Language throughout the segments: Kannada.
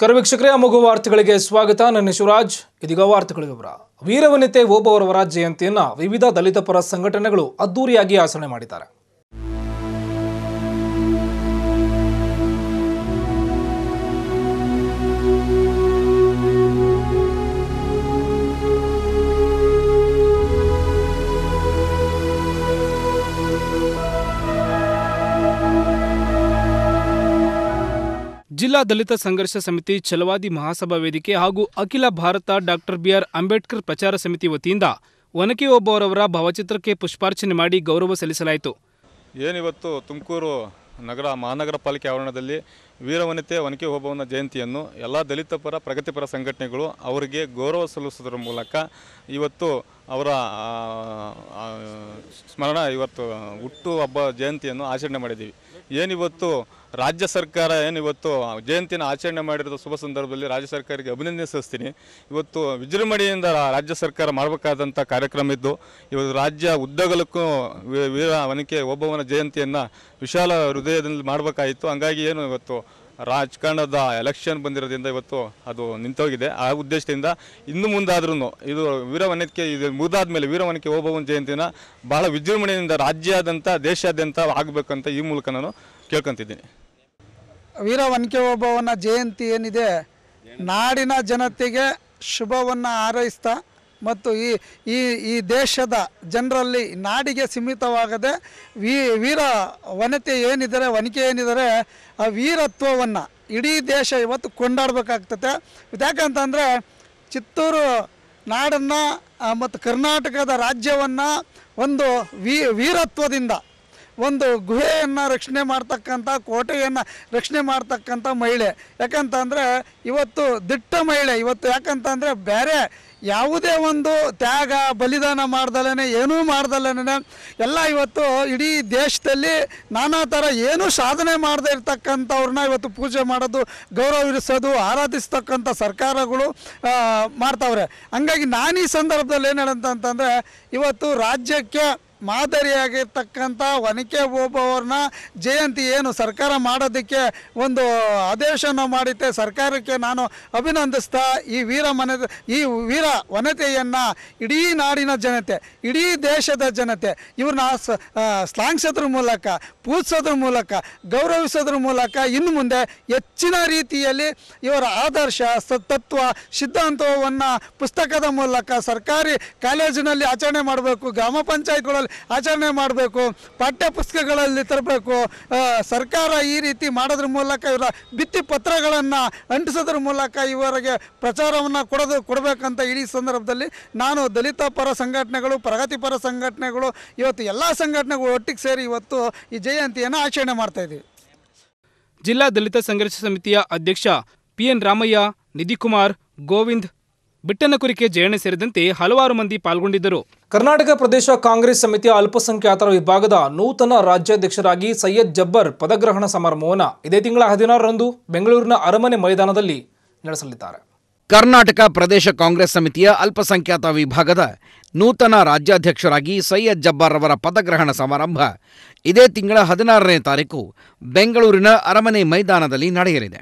ನಮಸ್ಕಾರ ವೀಕ್ಷಕರೇ ಅಮೋಘ ವಾರ್ತೆಗಳಿಗೆ ಸ್ವಾಗತ ನನ್ನ ಶಿವರಾಜ್ ಇದೀಗ ವಾರ್ತೆಗಳ ವಿವರ ವೀರವನಿತೆ ಓಬವ್ವರವರ ಜಯಂತಿಯನ್ನ ವಿವಿಧ ದಲಿತ ಪರ ಸಂಘಟನೆಗಳು ಅದ್ದೂರಿಯಾಗಿ ಆಚರಣೆ ಮಾಡಿದ್ದಾರೆ ಜಿಲ್ಲಾ ದಲಿತ ಸಂಘರ್ಷ ಸಮಿತಿ ಛಲವಾದಿ ಮಹಾಸಭಾ ವೇದಿಕೆ ಹಾಗೂ ಅಖಿಲ ಭಾರತ ಡಾಕ್ಟರ್ ಬಿಆರ್ ಅಂಬೇಡ್ಕರ್ ಪ್ರಚಾರ ಸಮಿತಿ ವತಿಯಿಂದ ಒನಕೆ ಓಬವ್ವರವರ ಭಾವಚಿತ್ರಕ್ಕೆ ಪುಷ್ಪಾರ್ಚನೆ ಮಾಡಿ ಗೌರವ ಸಲ್ಲಿಸಲಾಯಿತು ಏನಿವತ್ತು ತುಮಕೂರು ನಗರ ಮಹಾನಗರ ಪಾಲಿಕೆ ಆವರಣದಲ್ಲಿ ವೀರವನಿತೆ ಒನಕೆ ಓಬವ್ವನ ಜಯಂತಿಯನ್ನು ಎಲ್ಲ ದಲಿತ ಪರ ಪ್ರಗತಿಪರ ಸಂಘಟನೆಗಳು ಅವರಿಗೆ ಗೌರವ ಸಲ್ಲಿಸೋದ್ರ ಮೂಲಕ ಇವತ್ತು ಅವರ ಆ, ಆ, ಸ್ಮರಣ ಇವತ್ತು ಹುಟ್ಟು ಹಬ್ಬ ಜಯಂತಿಯನ್ನು ಆಚರಣೆ ಮಾಡಿದ್ದೀವಿ ಏನಿವತ್ತು ರಾಜ್ಯ ಸರ್ಕಾರ ಏನಿವತ್ತು ಜಯಂತಿನ ಆಚರಣೆ ಮಾಡಿರೋದು ಶುಭ ಸಂದರ್ಭದಲ್ಲಿ ರಾಜ್ಯ ಸರ್ಕಾರಕ್ಕೆ ಅಭಿನಂದನೆ ಸಲ್ಲಿಸ್ತೀನಿ ಇವತ್ತು ವಿಜೃಂಭಣೆಯಿಂದ ರಾಜ್ಯ ಸರ್ಕಾರ ಮಾಡಬೇಕಾದಂಥ ಕಾರ್ಯಕ್ರಮ ಇದ್ದು ಇವತ್ತು ರಾಜ್ಯ ಉದ್ದಗಲಕ್ಕೂ ವೀ- ವೀರ ವನಿಕೆ ಒಬ್ಬವನ ಜಯಂತಿಯನ್ನು ವಿಶಾಲ ಹೃದಯದಲ್ಲಿ ಮಾಡಬೇಕಾಯಿತು ಹಂಗಾಗಿ ಏನು ಇವತ್ತು ರಾಜಕಾರಣದ ಎಲೆಕ್ಷನ್ ಬಂದಿರೋದ್ರಿಂದ ಇವತ್ತು ಅದು ನಿಂತೋಗಿದೆ ಆ ಉದ್ದೇಶದಿಂದ ಇನ್ನು ಮುಂದಾದ್ರೂ ಇದು ವೀರವನಿಕೆ ಇದು ಮುಗಿದಾದ್ಮೇಲೆ ವೀರವನಿಕೆ ಓಬವ್ವನ ಜಯಂತಿನ ಬಹಳ ವಿಜೃಂಭಣೆಯಿಂದ ರಾಜ್ಯಾದ್ಯಂತ ದೇಶಾದ್ಯಂತ ಆಗಬೇಕಂತ ಈ ಮೂಲಕ ನಾನು ಕೇಳ್ಕೊತಿದ್ದೀನಿ ವೀರ ಒನಕೆ ಓಬವ್ವನ ಜಯಂತಿ ಏನಿದೆ ನಾಡಿನ ಜನತೆಗೆ ಶುಭವನ್ನು ಹಾರೈಸ್ತಾ ಮತ್ತು ಈ ಈ ಈ ದೇಶದ ಜನರಲ್ಲಿ ನಾಡಿಗೆ ಸೀಮಿತವಾಗದೆ ವೀ ವೀರ ವನತೆ ಏನಿದ್ದಾರೆ ವನಿಕೆ ಏನಿದ್ದಾರೆ ಆ ವೀರತ್ವವನ್ನು ಇಡೀ ದೇಶ ಇವತ್ತು ಕೊಂಡಾಡಬೇಕಾಗ್ತದೆ ಯಾಕಂತಂದರೆ ಚಿತ್ತೂರು ನಾಡನ್ನು ಮತ್ತು ಕರ್ನಾಟಕದ ರಾಜ್ಯವನ್ನು ಒಂದು ವೀ ವೀರತ್ವದಿಂದ ಒಂದು ಗುಹೆಯನ್ನು ರಕ್ಷಣೆ ಮಾಡ್ತಕ್ಕಂಥ ಕೋಟೆಯನ್ನು ರಕ್ಷಣೆ ಮಾಡ್ತಕ್ಕಂಥ ಮಹಿಳೆ ಯಾಕಂತಂದರೆ ಇವತ್ತು ದಿಟ್ಟ ಮಹಿಳೆ ಇವತ್ತು ಯಾಕಂತಂದರೆ ಬೇರೆ ಯಾವುದೇ ಒಂದು ತ್ಯಾಗ ಬಲಿದಾನ ಮಾಡ್ದಲೇ ಏನೂ ಮಾಡ್ದಲೇ ಎಲ್ಲ ಇವತ್ತು ಇಡೀ ದೇಶದಲ್ಲಿ ನಾನಾ ಥರ ಏನೂ ಸಾಧನೆ ಮಾಡದೇ ಇರ್ತಕ್ಕಂಥವ್ರನ್ನ ಇವತ್ತು ಪೂಜೆ ಮಾಡೋದು ಗೌರವಿಸೋದು ಆರಾಧಿಸ್ತಕ್ಕಂಥ ಸರ್ಕಾರಗಳು ಆ, ಮಾಡ್ತಾವ್ರೆ ಹಂಗಾಗಿ ನಾನು ಈ ಸಂದರ್ಭದಲ್ಲಿ ಏನು ಹೇಳಂತಂತಂದರೆ ಇವತ್ತು ರಾಜ್ಯಕ್ಕೆ ಮಾದರಿಯಾಗಿರ್ತಕ್ಕಂಥ ಒನಕೆ ಓಬವ್ವರನ್ನ ಜಯಂತಿ ಏನು ಸರ್ಕಾರ ಮಾಡೋದಕ್ಕೆ ಒಂದು ಆದೇಶನ ಮಾಡಿತ್ತೆ ಸರ್ಕಾರಕ್ಕೆ ನಾನು ಅಭಿನಂದಿಸ್ತಾ ಈ ವೀರ ಮನೆ ಈ ವೀರ ವನತೆಯನ್ನು ಇಡೀ ನಾಡಿನ ಜನತೆ ಇಡೀ ದೇಶದ ಜನತೆ ಇವ್ರನ್ನ ಸ- ಆ, ಶ್ಲಾಘಿಸೋದ್ರ ಮೂಲಕ ಪೂಜಿಸೋದ್ರ ಮೂಲಕ ಗೌರವಿಸೋದ್ರ ಮೂಲಕ ಇನ್ನು ಮುಂದೆ ಹೆಚ್ಚಿನ ರೀತಿಯಲ್ಲಿ ಇವರ ಆದರ್ಶ ಸ ತತ್ವ ಸಿದ್ಧಾಂತವನ್ನು ಪುಸ್ತಕದ ಮೂಲಕ ಸರ್ಕಾರಿ ಕಾಲೇಜಿನಲ್ಲಿ ಆಚರಣೆ ಮಾಡಬೇಕು ಗ್ರಾಮ ಪಂಚಾಯತ್ಗಳಲ್ಲಿ ಆಚರಣೆ ಮಾಡಬೇಕು ಪಾಠ್ಯ ಪುಸ್ತಕಗಳಲ್ಲಿ ತರಬೇಕು ಆ, ಸರ್ಕಾರ ಈ ರೀತಿ ಮಾಡೋದ್ರ ಮೂಲಕ ಇವರ ಭಿತ್ತಿ ಪತ್ರಗಳನ್ನು ಅಂಟಿಸೋದ್ರ ಮೂಲಕ ಇವರಿಗೆ ಪ್ರಚಾರವನ್ನು ಕೊಡೋದು ಕೊಡಬೇಕಂತ ಇಡೀ ಸಂದರ್ಭದಲ್ಲಿ ನಾನು ದಲಿತ ಪರ ಸಂಘಟನೆಗಳು ಪ್ರಗತಿಪರ ಸಂಘಟನೆಗಳು ಇವತ್ತು ಎಲ್ಲ ಸಂಘಟನೆಗಳು ಒಟ್ಟಿಗೆ ಸೇರಿ ಇವತ್ತು ಈ ಜಯಂತಿಯನ್ನು ಆಚರಣೆ ಮಾಡ್ತಾ ಇದ್ದೀವಿ ಜಿಲ್ಲಾ ದಲಿತ ಸಂಘರ್ಷ ಸಮಿತಿಯ ಅಧ್ಯಕ್ಷ ಪಿಎನ್ ರಾಮಯ್ಯ ನಿಧಿಕುಮಾರ್ ಗೋವಿಂದ್ ಬಿಟ್ಟನಕುರಿಕೆ ಜಯಣ್ಣ ಸೇರಿದಂತೆ ಹಲವಾರು ಮಂದಿ ಪಾಲ್ಗೊಂಡಿದ್ದರು ಕರ್ನಾಟಕ ಪ್ರದೇಶ ಕಾಂಗ್ರೆಸ್ ಸಮಿತಿಯ ಅಲ್ಪಸಂಖ್ಯಾತರ ವಿಭಾಗದ ನೂತನ ರಾಜ್ಯಾಧ್ಯಕ್ಷರಾಗಿ ಸೈಯದ್ ಜಬ್ಬರ್ ಪದಗ್ರಹಣ ಸಮಾರಂಭವನ್ನು ಇದೇ ತಿಂಗಳ ಹದಿನಾರರಂದು ಬೆಂಗಳೂರಿನ ಅರಮನೆ ಮೈದಾನದಲ್ಲಿ ನಡೆಸಲಿದ್ದಾರೆ ಕರ್ನಾಟಕ ಪ್ರದೇಶ ಕಾಂಗ್ರೆಸ್ ಸಮಿತಿಯ ಅಲ್ಪಸಂಖ್ಯಾತ ವಿಭಾಗದ ನೂತನ ರಾಜ್ಯಾಧ್ಯಕ್ಷರಾಗಿ ಸೈಯದ್ ಜಬ್ಬಾರ್ ಅವರ ಪದಗ್ರಹಣ ಸಮಾರಂಭ ಇದೇ ತಿಂಗಳ ಹದಿನಾರನೇ ತಾರೀಕು ಬೆಂಗಳೂರಿನ ಅರಮನೆ ಮೈದಾನದಲ್ಲಿ ನಡೆಯಲಿದೆ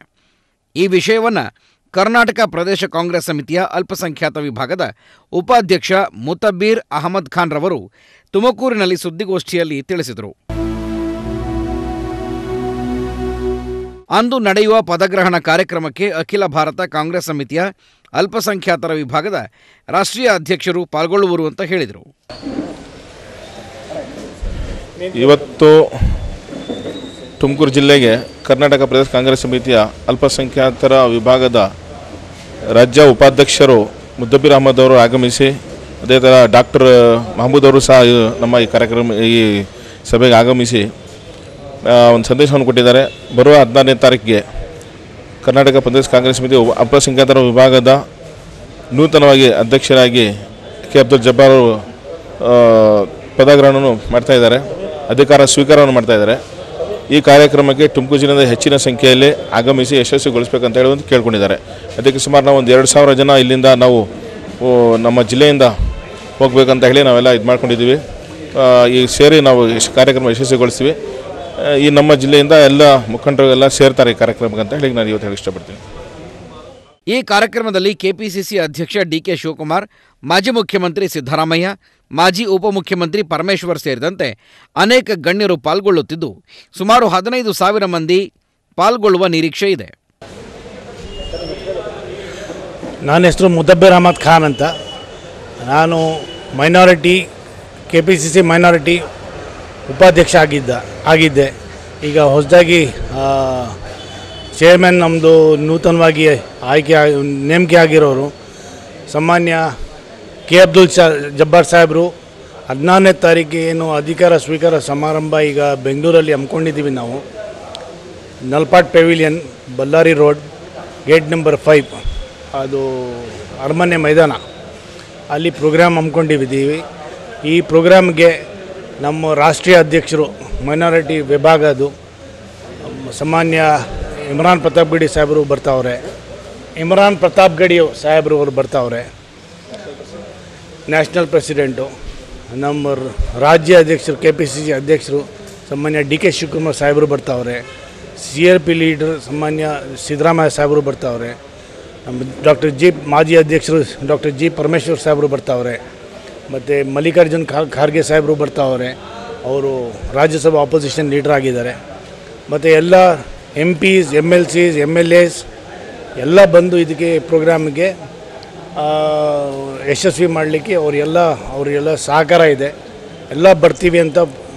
ಈ ವಿಷಯವನ್ನು ಕರ್ನಾಟಕ ಪ್ರದೇಶ ಕಾಂಗ್ರೆಸ್ ಸಮಿತಿಯ ಅಲ್ಪಸಂಖ್ಯಾತ ವಿಭಾಗದ ಉಪಾಧ್ಯಕ್ಷ ಮುತಬ್ಬೀರ್ ಅಹಮದ್ ಖಾನ್ ರವರು ತುಮಕೂರಿನಲ್ಲಿ ಸುದ್ದಿಗೋಷ್ಠಿಯಲ್ಲಿ ತಿಳಿಸಿದರು ಅಂದು ನಡೆಯುವ ಪದಗ್ರಹಣ ಕಾರ್ಯಕ್ರಮಕ್ಕೆ ಅಖಿಲ ಭಾರತ ಕಾಂಗ್ರೆಸ್ ಸಮಿತಿಯ ಅಲ್ಪಸಂಖ್ಯಾತರ ವಿಭಾಗದ ರಾಷ್ಟ್ರೀಯ ಅಧ್ಯಕ್ಷರು ಪಾಲ್ಗೊಳ್ಳುವರು ಅಂತ ಹೇಳಿದರು ಇವತ್ತು ತುಮಕೂರು ಜಿಲ್ಲೆಗೆ ಕರ್ನಾಟಕ ಪ್ರದೇಶ ಕಾಂಗ್ರೆಸ್ ಸಮಿತಿಯ ಅಲ್ಪಸಂಖ್ಯಾತರ ವಿಭಾಗದ ರಾಜ್ಯ ಉಪಾಧ್ಯಕ್ಷರು ಮುದ್ದಬೀರ್ ಅಹಮದ್ ಅವರು ಆಗಮಿಸಿ ಅದೇ ಥರ ಡಾಕ್ಟರ್ ಮಹಮೂದ್ ಅವರು ಸಹ ಈ- ನಮ್ಮ ಈ ಕಾರ್ಯಕ್ರಮ ಈ ಸಭೆಗೆ ಆಗಮಿಸಿ ಆ, ಒಂದು ಸಂದೇಶವನ್ನು ಕೊಟ್ಟಿದ್ದಾರೆ ಬರುವ ಹದಿನಾರನೇ ತಾರೀಕಿಗೆ ಕರ್ನಾಟಕ ಪ್ರದೇಶ ಕಾಂಗ್ರೆಸ್ ಸಮಿತಿ ಉಪ- ಅಲ್ಪಸಂಖ್ಯಾತರ ವಿಭಾಗದ ನೂತನವಾಗಿ ಅಧ್ಯಕ್ಷರಾಗಿ ಕೆ ಅಬ್ದುಲ್ ಜಬ್ಬಾರ್ ಅವರು ಆ, ಪದಗ್ರಹಣವನ್ನು ಮಾಡ್ತಾ ಇದ್ದಾರೆ ಅಧಿಕಾರ ಸ್ವೀಕಾರವನ್ನು ಮಾಡ್ತಾ ಇದ್ದಾರೆ ಈ ಕಾರ್ಯಕ್ರಮಕ್ಕೆ ತುಮಕೂರು ಜಿಲ್ಲೆಯಿಂದ ಹೆಚ್ಚಿನ ಸಂಖ್ಯೆಯಲ್ಲಿ ಆಗಮಿಸಿ ಯಶಸ್ವಿಗೊಳಿಸಬೇಕಂತ ಹೇಳಿ ಒಂದು ಕೇಳ್ಕೊಂಡಿದ್ದಾರೆ ಅದಕ್ಕೆ ಸುಮಾರು ನಾವು ಒಂದು ಎರಡು ಸಾವಿರ ಜನ ಇಲ್ಲಿಂದ ನಾವು ಓ, ನಮ್ಮ ಜಿಲ್ಲೆಯಿಂದ ಹೋಗ್ಬೇಕಂತ ಹೇಳಿ ನಾವೆಲ್ಲ ಇದು ಮಾಡ್ಕೊಂಡಿದ್ದೀವಿ ಆ, ಈ ಸೇರಿ ನಾವು ಯಶ್- ಕಾರ್ಯಕ್ರಮ ಯಶಸ್ವಿಗೊಳಿಸ್ತೀವಿ ಆ, ಈ ನಮ್ಮ ಜಿಲ್ಲೆಯಿಂದ ಎಲ್ಲ ಮುಖಂಡರು ಎಲ್ಲ ಸೇರ್ತಾರೆ ಈ ಕಾರ್ಯಕ್ರಮಕ್ಕೆ ಅಂತ ಹೇಳಿ ನಾನು ಇವತ್ತು ಹೇಳಿ ಇಷ್ಟಪಡ್ತೀನಿ ಈ ಕಾರ್ಯಕ್ರಮದಲ್ಲಿ ಕೆಪಿಸಿಸಿ ಅಧ್ಯಕ್ಷ ಡಿಕೆ ಶಿವಕುಮಾರ್ ಮಾಜಿ ಮುಖ್ಯಮಂತ್ರಿ ಸಿದ್ದರಾಮಯ್ಯ ಮಾಜಿ ಉಪಮುಖ್ಯಮಂತ್ರಿ ಪರಮೇಶ್ವರ್ ಸೇರಿದಂತೆ ಅನೇಕ ಗಣ್ಯರು ಪಾಲ್ಗೊಳ್ಳುತ್ತಿದ್ದು ಸುಮಾರು ಹದಿನೈದು ಸಾವಿರ ಮಂದಿ ಪಾಲ್ಗೊಳ್ಳುವ ನಿರೀಕ್ಷೆ ಇದೆ ನನ್ನ ಹೆಸರು ಮುದಬ್ಬಿರ್ ಅಹಮದ್ ಖಾನ್ ಅಂತ ನಾನು minority K P C C minority ಉಪಾಧ್ಯಕ್ಷ ಆಗಿದ್ದ ಆಗಿದ್ದೆ ಈಗ ಹೊಸದಾಗಿ ಚೇರ್ಮನ್ ನಮ್ಮದು ನೂತನವಾಗಿ ಆಯ್ಕೆ ಆಗಿ- ನೇಮಕೆ ಆಗಿರೋರು ಸಾಮಾನ್ಯ ಕೆ ಅಬ್ದುಲ್ ಶಾ ಜಬ್ಬಾರ್ ಸಾಹೇಬರು ಹದಿನಾರನೇ ತಾರೀಕಿಗೆ ಏನು ಅಧಿಕಾರ ಸ್ವೀಕಾರ ಸಮಾರಂಭ ಈಗ ಬೆಂಗಳೂರಲ್ಲಿ ಹಮ್ಮಿಕೊಂಡಿದ್ದೀವಿ ನಾವು Nalpad pavilion Bellary road gate number five ಅದು ಅರಮನೆ ಮೈದಾನ ಅಲ್ಲಿ ಪ್ರೋಗ್ರಾಮ್ ಹಮ್ಮಿಕೊಂಡಿದ್ದೀವಿ ಈ ಪ್ರೋಗ್ರಾಮ್ಗೆ ನಮ್ಮ ರಾಷ್ಟ್ರೀಯ ಅಧ್ಯಕ್ಷರು ಮೈನಾರಿಟಿ ವಿಭಾಗದ್ದು ಸಾಮಾನ್ಯ ಇಮ್ರಾನ್ ಪ್ರತಾಪ್ ಗಡಿ ಸಾಹೇಬರು ಬರ್ತಾವ್ರೆ ಇಮ್ರಾನ್ ಪ್ರತಾಪ್ ಗಡಿ ಸಾಹೇಬರು ಅವರು ಬರ್ತಾವ್ರೆ ನ್ಯಾಷನಲ್ ಪ್ರೆಸಿಡೆಂಟು ನಮ್ಮ ರ- ರಾಜ್ಯ ಅಧ್ಯಕ್ಷರು ಕೆ ಪಿ ಸಿ ಸಿ ಅಧ್ಯಕ್ಷರು ಸಾಮಾನ್ಯ ಡಿ ಕೆ ಶಿವಕುಮಾರ್ ಸಾಹೇಬರು ಬರ್ತಾವ್ರೆ ಸಿ ಆರ್ ಪಿ ಲೀಡರ್ ಸಾಮಾನ್ಯ ಸಿದ್ದರಾಮಯ್ಯ ಸಾಹೇಬರು ಬರ್ತಾವ್ರೆ ನಮ್ಮ ಡಾಕ್ಟರ್ ಜಿ ಮಾಜಿ ಅಧ್ಯಕ್ಷರು ಡಾಕ್ಟರ್ ಜಿ ಪರಮೇಶ್ವರ್ ಸಾಹೇಬರು ಬರ್ತಾವ್ರೆ ಮತ್ತು ಮಲ್ಲಿಕಾರ್ಜುನ್ ಖಾ ಖಾರ್ಗೆ ಸಾಹೇಬರು ಬರ್ತಾವ್ರೆ ಅವರು ರಾಜ್ಯಸಭಾ ಆಪೋಸಿಷನ್ ಲೀಡರ್ ಆಗಿದ್ದಾರೆ ಮತ್ತು ಎಲ್ಲ MPs MLCs MLAs ಎಲ್ಲ ಬಂದು ಇದಕ್ಕೆ ಪ್ರೋಗ್ರಾಮ್ಗೆ ಆ, ಯಶಸ್ವಿ ಮಾಡಲಿಕ್ಕೆ ಅವರೆಲ್ಲ ಅವರಿಗೆಲ್ಲ ಸಹಕಾರ ಇದೆ ಎಲ್ಲ ಬರ್ತೀವಿ ಅಂತ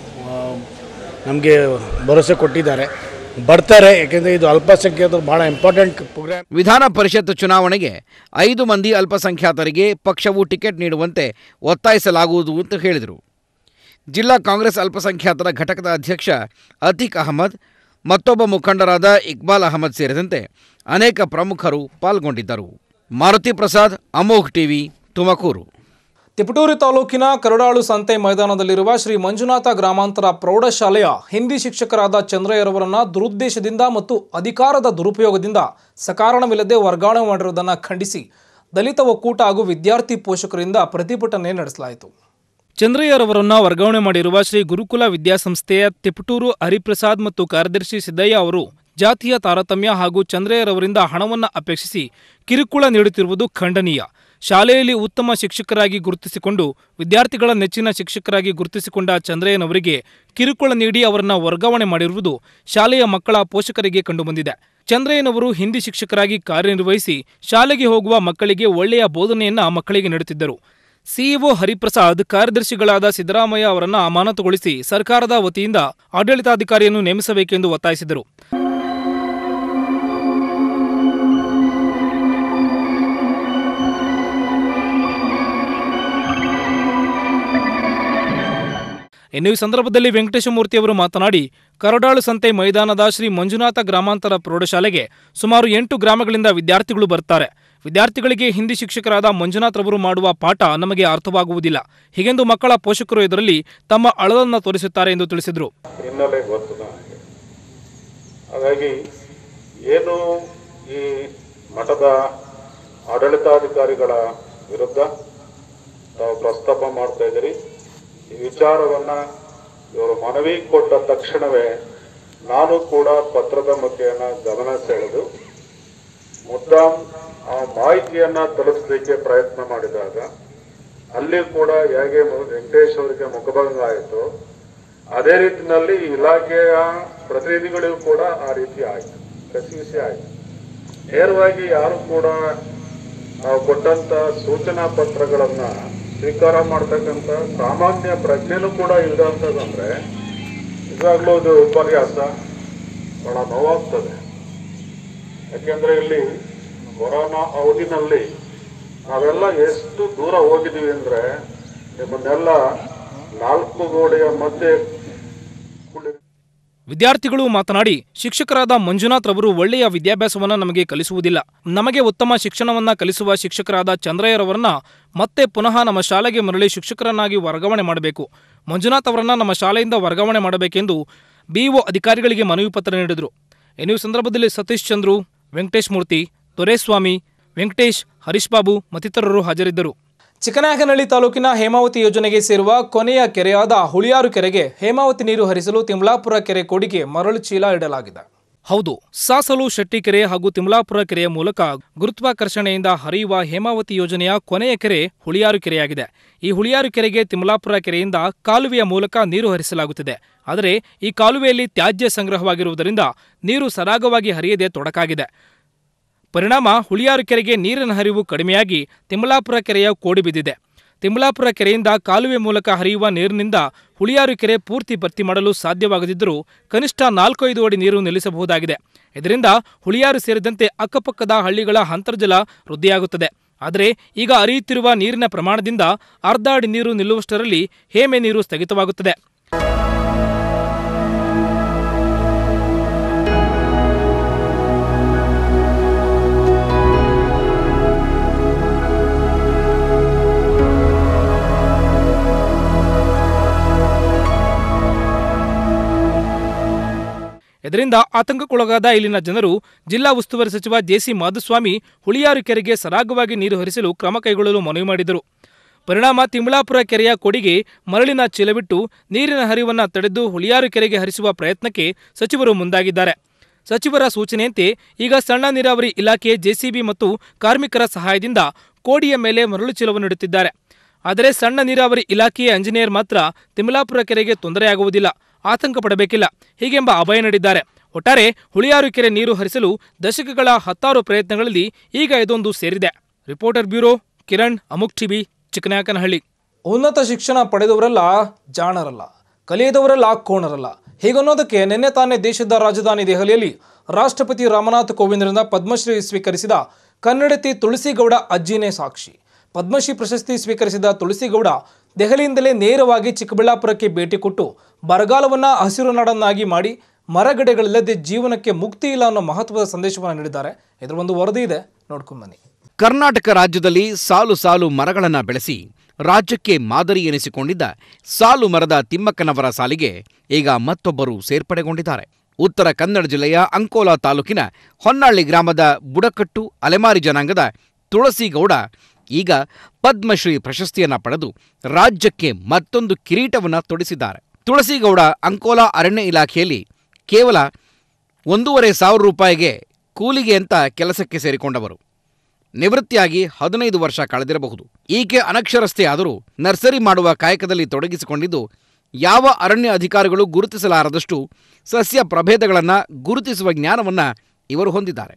ನಮಗೆ ಭರವಸೆ ಕೊಟ್ಟಿದ್ದಾರೆ ಬರ್ತಾರೆ ಯಾಕೆಂದರೆ ಇದು ಅಲ್ಪಸಂಖ್ಯಾತರು ಭಾಳ ಇಂಪಾರ್ಟೆಂಟ್ ಪ್ರೋಗ್ರಾಮ್ ವಿಧಾನ ಪರಿಷತ್ ಚುನಾವಣೆಗೆ ಐದು ಮಂದಿ ಅಲ್ಪಸಂಖ್ಯಾತರಿಗೆ ಪಕ್ಷವು ಟಿಕೆಟ್ ನೀಡುವಂತೆ ಒತ್ತಾಯಿಸಲಾಗುವುದು ಅಂತ ಹೇಳಿದರು ಜಿಲ್ಲಾ ಕಾಂಗ್ರೆಸ್ ಅಲ್ಪಸಂಖ್ಯಾತರ ಘಟಕದ ಅಧ್ಯಕ್ಷ ಅತೀಕ್ ಅಹಮದ್ ಮತ್ತೊಬ್ಬ ಮುಖಂಡರಾದ ಇಕ್ಬಾಲ್ ಅಹಮದ್ ಸೇರಿದಂತೆ ಅನೇಕ ಪ್ರಮುಖರು ಪಾಲ್ಗೊಂಡಿದ್ದರು ಮಾರುತಿ ಪ್ರಸಾದ್ ಅಮೋಘ್ ಟಿವಿ ತುಮಕೂರು ತಿಪಟೂರು ತಾಲೂಕಿನ ಕರಡಾಳು ಸಂತೆ ಮೈದಾನದಲ್ಲಿರುವ ಶ್ರೀ ಮಂಜುನಾಥ ಗ್ರಾಮಾಂತರ ಪ್ರೌಢಶಾಲೆಯ ಹಿಂದಿ ಶಿಕ್ಷಕರಾದ ಚಂದ್ರಯ್ಯರವರನ್ನ ದುರುದ್ದೇಶದಿಂದ ಮತ್ತು ಅಧಿಕಾರದ ದುರುಪಯೋಗದಿಂದ ಸಕಾರಣವಿಲ್ಲದೆ ವರ್ಗಾವಣೆ ಮಾಡಿರುವುದನ್ನು ಖಂಡಿಸಿ ದಲಿತ ಒಕ್ಕೂಟ ಹಾಗೂ ವಿದ್ಯಾರ್ಥಿ ಪೋಷಕರಿಂದ ಪ್ರತಿಭಟನೆ ನಡೆಸಲಾಯಿತು ಚಂದ್ರಯ್ಯರವರನ್ನ ವರ್ಗಾವಣೆ ಮಾಡಿರುವ ಶ್ರೀ ಗುರುಕುಲ ವಿದ್ಯಾಸಂಸ್ಥೆಯ ತಿಪಟೂರು ಹರಿಪ್ರಸಾದ್ ಮತ್ತು ಕಾರ್ಯದರ್ಶಿ ಸಿದ್ದಯ್ಯ ಅವರು ಜಾತಿಯ ತಾರತಮ್ಯ ಹಾಗೂ ಚಂದ್ರಯ್ಯರವರಿಂದ ಹಣವನ್ನು ಅಪೇಕ್ಷಿಸಿ ಕಿರುಕುಳ ನೀಡುತ್ತಿರುವುದು ಖಂಡನೀಯ ಶಾಲೆಯಲ್ಲಿ ಉತ್ತಮ ಶಿಕ್ಷಕರಾಗಿ ಗುರುತಿಸಿಕೊಂಡು ವಿದ್ಯಾರ್ಥಿಗಳ ನೆಚ್ಚಿನ ಶಿಕ್ಷಕರಾಗಿ ಗುರುತಿಸಿಕೊಂಡ ಚಂದ್ರಯ್ಯನವರಿಗೆ ಕಿರುಕುಳ ನೀಡಿ ಅವರನ್ನ ವರ್ಗಾವಣೆ ಮಾಡಿರುವುದು ಶಾಲೆಯ ಮಕ್ಕಳ ಪೋಷಕರಿಗೆ ಕಂಡುಬಂದಿದೆ ಚಂದ್ರಯ್ಯನವರು ಹಿಂದಿ ಶಿಕ್ಷಕರಾಗಿ ಕಾರ್ಯನಿರ್ವಹಿಸಿ ಶಾಲೆಗೆ ಹೋಗುವ ಮಕ್ಕಳಿಗೆ ಒಳ್ಳೆಯ ಬೋಧನೆಯನ್ನ ಮಕ್ಕಳಿಗೆ ನೀಡುತ್ತಿದ್ದರು ಸಿಇಒ ಹರಿಪ್ರಸಾದ್ ಕಾರ್ಯದರ್ಶಿಗಳಾದ ಸಿದ್ದರಾಮಯ್ಯ ಅವರನ್ನ ಅಮಾನತುಗೊಳಿಸಿ ಸರ್ಕಾರದ ವತಿಯಿಂದ ಆಡಳಿತಾಧಿಕಾರಿಯನ್ನು ನೇಮಿಸಬೇಕೆಂದು ಒತ್ತಾಯಿಸಿದರು ಇನ್ನು ಈ ಸಂದರ್ಭದಲ್ಲಿ ವೆಂಕಟೇಶಮೂರ್ತಿ ಅವರು ಮಾತನಾಡಿ ಕರಡಾಳು ಸಂತೆ ಮೈದಾನದ ಶ್ರೀ ಮಂಜುನಾಥ ಗ್ರಾಮಾಂತರ ಪ್ರೌಢಶಾಲೆಗೆ ಸುಮಾರು ಎಂಟು ಗ್ರಾಮಗಳಿಂದ ವಿದ್ಯಾರ್ಥಿಗಳು ಬರ್ತಾರೆ ವಿದ್ಯಾರ್ಥಿಗಳಿಗೆ ಹಿಂದಿ ಶಿಕ್ಷಕರಾದ ಮಂಜುನಾಥ್ ರವರು ಮಾಡುವ ಪಾಠ ನಮಗೆ ಅರ್ಥವಾಗುವುದಿಲ್ಲ ಹೀಗೆಂದು ಮಕ್ಕಳ ಪೋಷಕರು ಇದರಲ್ಲಿ ತಮ್ಮ ಅಳಲನ್ನು ತೋರಿಸುತ್ತಾರೆ ಎಂದು ತಿಳಿಸಿದರು ಹಿನ್ನೆಲೆ ಗೊತ್ತು ನನಗೆ ಹಾಗಾಗಿ ಏನು ಈ ಮಠದ ಆಡಳಿತಾಧಿಕಾರಿಗಳ ವಿರುದ್ಧ ತಾವು ಪ್ರಸ್ತಾಪ ಮಾಡ್ತಾ ಇದ್ದೀರಿ ಈ ವಿಚಾರವನ್ನ ಇವರು ಮನವಿ ಕೊಟ್ಟ ತಕ್ಷಣವೇ ನಾನು ಕೂಡ ಪತ್ರದ ಮುಖೇನ ಗಮನ ಸೆಳೆದು ಮುದ್ದಾಂ ಆ ಮಾಹಿತಿಯನ್ನ ತಲುಪಿಸಲಿಕ್ಕೆ ಪ್ರಯತ್ನ ಮಾಡಿದಾಗ ಅಲ್ಲಿ ಕೂಡ ಹೇಗೆ ಮು- ವೆಂಕಟೇಶ್ ಅವರಿಗೆ ಮುಖಭಂಗ ಆಯಿತು ಅದೇ ರೀತಿನಲ್ಲಿ ಇಲಾಖೆಯ ಪ್ರತಿನಿಧಿಗಳಿಗೂ ಕೂಡ ಆ ರೀತಿ ಆಯಿತು ಕಸಿವಿಸಿ ಆಯಿತು ನೇರವಾಗಿ ಯಾರು ಕೂಡ ನಾವು ಕೊಟ್ಟಂತ ಸೂಚನಾ ಪತ್ರಗಳನ್ನ ಸ್ವೀಕಾರ ಮಾಡ್ತಕ್ಕಂಥ ಸಾಮಾನ್ಯ ಪ್ರಜ್ಞೆನೂ ಕೂಡ ಇಲ್ಲದಂತದಂದ್ರೆ ನಿಜವಾಗ್ಲೂ ಇದು ಉಪನ್ಯಾಸ ಬಹಳ ನೋವಾಗ್ತದೆ ಯಾಕೆಂದ್ರೆ ಇಲ್ಲಿ ಕೊರೋನಾ ಅವಧಿನಲ್ಲಿ ನಾವೆಲ್ಲ ಎಷ್ಟು ದೂರ ಹೋಗಿದ್ದೀವಿ ಅಂದ್ರೆ ನಿಮ್ಮನ್ನೆಲ್ಲ ನಾಲ್ಕು ಗೋಡೆಯ ಮಧ್ಯೆ ಕುಳ್ಳಿ ವಿದ್ಯಾರ್ಥಿಗಳು ಮಾತನಾಡಿ ಶಿಕ್ಷಕರಾದ ಮಂಜುನಾಥ್ ರವರು ಒಳ್ಳೆಯ ವಿದ್ಯಾಭ್ಯಾಸವನ್ನ ನಮಗೆ ಕಲಿಸುವುದಿಲ್ಲ ನಮಗೆ ಉತ್ತಮ ಶಿಕ್ಷಣವನ್ನ ಕಲಿಸುವ ಶಿಕ್ಷಕರಾದ ಚಂದ್ರಯ್ಯರವರನ್ನ ಮತ್ತೆ ಪುನಃ ನಮ್ಮ ಶಾಲೆಗೆ ಮರಳಿ ಶಿಕ್ಷಕರನ್ನಾಗಿ ವರ್ಗಾವಣೆ ಮಾಡಬೇಕು ಮಂಜುನಾಥ್ ಅವರನ್ನ ನಮ್ಮ ಶಾಲೆಯಿಂದ ವರ್ಗಾವಣೆ ಮಾಡಬೇಕೆಂದು ಬಿಇಒ ಅಧಿಕಾರಿಗಳಿಗೆ ಮನವಿ ಪತ್ರ ನೀಡಿದರು ಇನ್ನು ಈ ಸಂದರ್ಭದಲ್ಲಿ ಸತೀಶ್ ಚಂದ್ರು ವೆಂಕಟೇಶ್ ಮೂರ್ತಿ ದೊರೆಸ್ವಾಮಿ ವೆಂಕಟೇಶ್ ಹರೀಶ್ ಬಾಬು ಮತ್ತಿತರರು ಹಾಜರಿದ್ದರು ಚಿಕ್ಕನಾಯಕನಹಳ್ಳಿ ತಾಲೂಕಿನ ಹೇಮಾವತಿ ಯೋಜನೆಗೆ ಸೇರುವ ಕೊನೆಯ ಕೆರೆಯಾದ ಹುಳಿಯಾರು ಕೆರೆಗೆ ಹೇಮಾವತಿ ನೀರು ಹರಿಸಲು ತಿಮ್ಲಾಪುರ ಕೆರೆ ಕೋಡಿಗೆ ಮರಳು ಚೀಲ ಇಡಲಾಗಿದೆ ಹೌದು ಸಾಸಲು ಶೆಟ್ಟಿಕೆರೆ ಹಾಗೂ ತಿಮಲಾಪುರ ಕೆರೆಯ ಮೂಲಕ ಗುರುತ್ವಾಕರ್ಷಣೆಯಿಂದ ಹರಿಯುವ ಹೇಮಾವತಿ ಯೋಜನೆಯ ಕೊನೆಯ ಕೆರೆ ಹುಳಿಯಾರು ಕೆರೆಯಾಗಿದೆ ಈ ಹುಳಿಯಾರು ಕೆರೆಗೆ ತಿಮಲಾಪುರ ಕೆರೆಯಿಂದ ಕಾಲುವೆಯ ಮೂಲಕ ನೀರು ಹರಿಸಲಾಗುತ್ತಿದೆ ಆದರೆ ಈ ಕಾಲುವೆಯಲ್ಲಿ ತ್ಯಾಜ್ಯ ಸಂಗ್ರಹವಾಗಿರುವುದರಿಂದ ನೀರು ಸರಾಗವಾಗಿ ಹರಿಯದೆ ತೊಡಕಾಗಿದೆ ಪರಿಣಾಮ ಹುಳಿಯಾರು ಕೆರೆಗೆ ನೀರಿನ ಹರಿವು ಕಡಿಮೆಯಾಗಿ ತಿಮಲಾಪುರ ಕೆರೆಯ ಕೋಡಿ ಬಿದ್ದಿದೆ ತಿಮಲಾಪುರ ಕೆರೆಯಿಂದ ಕಾಲುವೆ ಮೂಲಕ ಹರಿಯುವ ನೀರಿನಿಂದ ಹುಳಿಯಾರು ಕೆರೆ ಪೂರ್ತಿ ಭರ್ತಿ ಮಾಡಲು ಸಾಧ್ಯವಾಗದಿದ್ದರೂ ಕನಿಷ್ಠ ನಾಲ್ಕೈದು ಅಡಿ ನೀರು ನಿಲ್ಲಿಸಬಹುದಾಗಿದೆ ಇದರಿಂದ ಹುಳಿಯಾರು ಸೇರಿದಂತೆ ಅಕ್ಕಪಕ್ಕದ ಹಳ್ಳಿಗಳ ಅಂತರ್ಜಲ ವೃದ್ಧಿಯಾಗುತ್ತದೆ ಆದರೆ ಈಗ ಹರಿಯುತ್ತಿರುವ ನೀರಿನ ಪ್ರಮಾಣದಿಂದ ಅರ್ಧ ಅಡಿ ನೀರು ನಿಲ್ಲುವಷ್ಟರಲ್ಲಿ ಹೇಮೆ ನೀರು ಸ್ಥಗಿತವಾಗುತ್ತದೆ ಇದರಿಂದ ಆತಂಕಕ್ಕೊಳಗಾದ ಇಲ್ಲಿನ ಜನರು ಜಿಲ್ಲಾ ಉಸ್ತುವಾರಿ ಸಚಿವ ಜೆಸಿ ಮಾಧುಸ್ವಾಮಿ ಹುಳಿಯಾರು ಕೆರೆಗೆ ಸರಾಗವಾಗಿ ನೀರು ಹರಿಸಲು ಕ್ರಮ ಕೈಗೊಳ್ಳಲು ಮನವಿ ಮಾಡಿದರು ಪರಿಣಾಮ ತಿಮಲಾಪುರ ಕೆರೆಯ ಕೊಡಿಗೆ ಮರಳಿನ ಚೀಲವಿಟ್ಟು ನೀರಿನ ಹರಿವನ್ನು ತಡೆದು ಹುಳಿಯಾರು ಕೆರೆಗೆ ಹರಿಸುವ ಪ್ರಯತ್ನಕ್ಕೆ ಸಚಿವರು ಮುಂದಾಗಿದ್ದಾರೆ ಸಚಿವರ ಸೂಚನೆಯಂತೆ ಈಗ ಸಣ್ಣ ನೀರಾವರಿ ಇಲಾಖೆ ಜೆಸಿಬಿ ಮತ್ತು ಕಾರ್ಮಿಕರ ಸಹಾಯದಿಂದ ಕೋಡಿಯ ಮೇಲೆ ಮರಳು ಚೀಲವನ್ನು ಇಡುತ್ತಿದ್ದಾರೆ ಆದರೆ ಸಣ್ಣ ನೀರಾವರಿ ಇಲಾಖೆಯ ಇಂಜಿನಿಯರ್ ಮಾತ್ರ ತಿಮಲಾಪುರ ಕೆರೆಗೆ ತೊಂದರೆಯಾಗುವುದಿಲ್ಲ ಆತಂಕ ಪಡಬೇಕಿಲ್ಲ ಹೀಗೆಂಬ ಅಭಯ ನೀಡಿದ್ದಾರೆ ಒಟ್ಟಾರೆ ಹುಳಿಯಾರು ಕೆರೆ ನೀರು ಹರಿಸಲು ದಶಕಗಳ ಹತ್ತಾರು ಪ್ರಯತ್ನಗಳಲ್ಲಿ ಈಗ ಇದೊಂದು ಸೇರಿದೆ reporter bureau Kiran Amogh TV Chikkanayakanahalli ಉನ್ನತ ಶಿಕ್ಷಣ ಪಡೆದವರೆಲ್ಲ ಜಾಣರಲ್ಲ ಕಲಿಯದವರೆಲ್ಲ ಕೋಣರಲ್ಲ ಹೀಗನ್ನೋದಕ್ಕೆ ನಿನ್ನೆ ತಾನೇ ದೇಶದ ರಾಜಧಾನಿ ದೆಹಲಿಯಲ್ಲಿ ರಾಷ್ಟ್ರಪತಿ ರಾಮನಾಥ್ ಕೋವಿಂದರಿಂದ ಪದ್ಮಶ್ರೀ ಸ್ವೀಕರಿಸಿದ ಕನ್ನಡತಿ ತುಳಸಿಗೌಡ ಅಜ್ಜಿನೇ ಸಾಕ್ಷಿ ಪದ್ಮಶ್ರೀ ಪ್ರಶಸ್ತಿ ಸ್ವೀಕರಿಸಿದ ತುಳಸಿಗೌಡ ದೆಹಲಿಯಿಂದಲೇ ನೇರವಾಗಿ ಚಿಕ್ಕಬಳ್ಳಾಪುರಕ್ಕೆ ಭೇಟಿ ಕೊಟ್ಟು ಬರಗಾಲವನ್ನ ಹಸಿರು ನಾಡನ್ನಾಗಿ ಮಾಡಿ ಮರಗಿಡಗಳಿಲ್ಲದೆ ಜೀವನಕ್ಕೆ ಮುಕ್ತಿ ಇಲ್ಲ ಅನ್ನೋ ಮಹತ್ವದ ಸಂದೇಶವನ್ನು ನೀಡಿದ್ದಾರೆ ಇದರ ಒಂದು ವರದಿ ಇದೆ ನೋಡ್ಕೊಂಡ್ ಬನ್ನಿ ಕರ್ನಾಟಕ ರಾಜ್ಯದಲ್ಲಿ ಸಾಲು ಸಾಲು ಮರಗಳನ್ನು ಬೆಳೆಸಿ ರಾಜ್ಯಕ್ಕೆ ಮಾದರಿ ಎನಿಸಿಕೊಂಡಿದ್ದ ಸಾಲು ಮರದ ತಿಮ್ಮಕ್ಕನವರ ಸಾಲಿಗೆ ಈಗ ಮತ್ತೊಬ್ಬರು ಸೇರ್ಪಡೆಗೊಂಡಿದ್ದಾರೆ ಉತ್ತರ ಕನ್ನಡ ಜಿಲ್ಲೆಯ ಅಂಕೋಲಾ ತಾಲೂಕಿನ ಹೊನ್ನಾಳಿ ಗ್ರಾಮದ ಬುಡಕಟ್ಟು ಅಲೆಮಾರಿ ಜನಾಂಗದ ತುಳಸಿಗೌಡ ಈಗ ಪದ್ಮಶ್ರೀ ಪ್ರಶಸ್ತಿಯನ್ನ ಪಡೆದು ರಾಜ್ಯಕ್ಕೆ ಮತ್ತೊಂದು ಕಿರೀಟವನ್ನು ತೊಡಿಸಿದ್ದಾರೆ ತುಳಸಿಗೌಡ ಅಂಕೋಲಾ ಅರಣ್ಯ ಇಲಾಖೆಯಲ್ಲಿ ಕೇವಲ ಒಂದೂವರೆ ಸಾವಿರ ರೂಪಾಯಿಗೆ ಕೂಲಿಗೆ ಅಂತ ಕೆಲಸಕ್ಕೆ ಸೇರಿಕೊಂಡವರು ನಿವೃತ್ತಿಯಾಗಿ ಹದಿನೈದು ವರ್ಷ ಕಳೆದಿರಬಹುದು ಈಕೆ ಅನಕ್ಷರಸ್ಥೆ ಆದರೂ ನರ್ಸರಿ ಮಾಡುವ ಕಾಯಕದಲ್ಲಿ ತೊಡಗಿಸಿಕೊಂಡಿದ್ದು ಯಾವ ಅರಣ್ಯ ಅಧಿಕಾರಿಗಳು ಗುರುತಿಸಲಾರದಷ್ಟು ಸಸ್ಯ ಪ್ರಭೇದಗಳನ್ನು ಗುರುತಿಸುವ ಜ್ಞಾನವನ್ನ ಇವರು ಹೊಂದಿದ್ದಾರೆ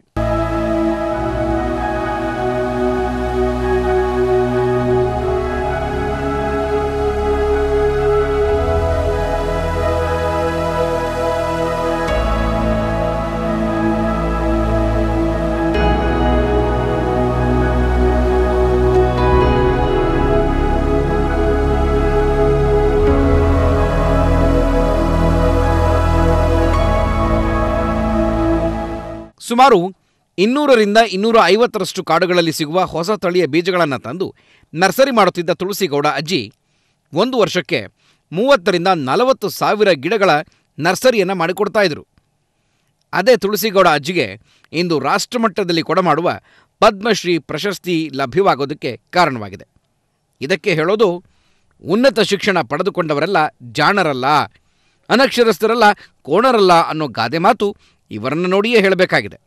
ಸುಮಾರು ಇನ್ನೂರರಿಂದ ಇನ್ನೂರ ಐವತ್ತರಷ್ಟು ಕಾಡುಗಳಲ್ಲಿ ಸಿಗುವ ಹೊಸ ತಳಿಯ ಬೀಜಗಳನ್ನು ತಂದು ನರ್ಸರಿ ಮಾಡುತ್ತಿದ್ದ ತುಳಸಿಗೌಡ ಅಜ್ಜಿ ಒಂದು ವರ್ಷಕ್ಕೆ ಮೂವತ್ತರಿಂದ ನಲವತ್ತು ಸಾವಿರ ಗಿಡಗಳ ನರ್ಸರಿಯನ್ನು ಮಾಡಿಕೊಡ್ತಾ ಇದ್ರು ಅದೇ ತುಳಸಿಗೌಡ ಅಜ್ಜಿಗೆ ಇಂದು ರಾಷ್ಟ್ರಮಟ್ಟದಲ್ಲಿ ಕೊಡಮಾಡುವ ಪದ್ಮಶ್ರೀ ಪ್ರಶಸ್ತಿ ಲಭ್ಯವಾಗೋದಕ್ಕೆ ಕಾರಣವಾಗಿದೆ ಇದಕ್ಕೆ ಹೇಳೋದು ಉನ್ನತ ಶಿಕ್ಷಣ ಪಡೆದುಕೊಂಡವರೆಲ್ಲ ಜಾಣರಲ್ಲ ಅನಕ್ಷರಸ್ಥರಲ್ಲ ಕೋಣರಲ್ಲ ಅನ್ನೋ ಗಾದೆ ಮಾತು ಇವರನ್ನು ನೋಡಿಯೇ ಹೇಳಬೇಕಾಗಿದೆ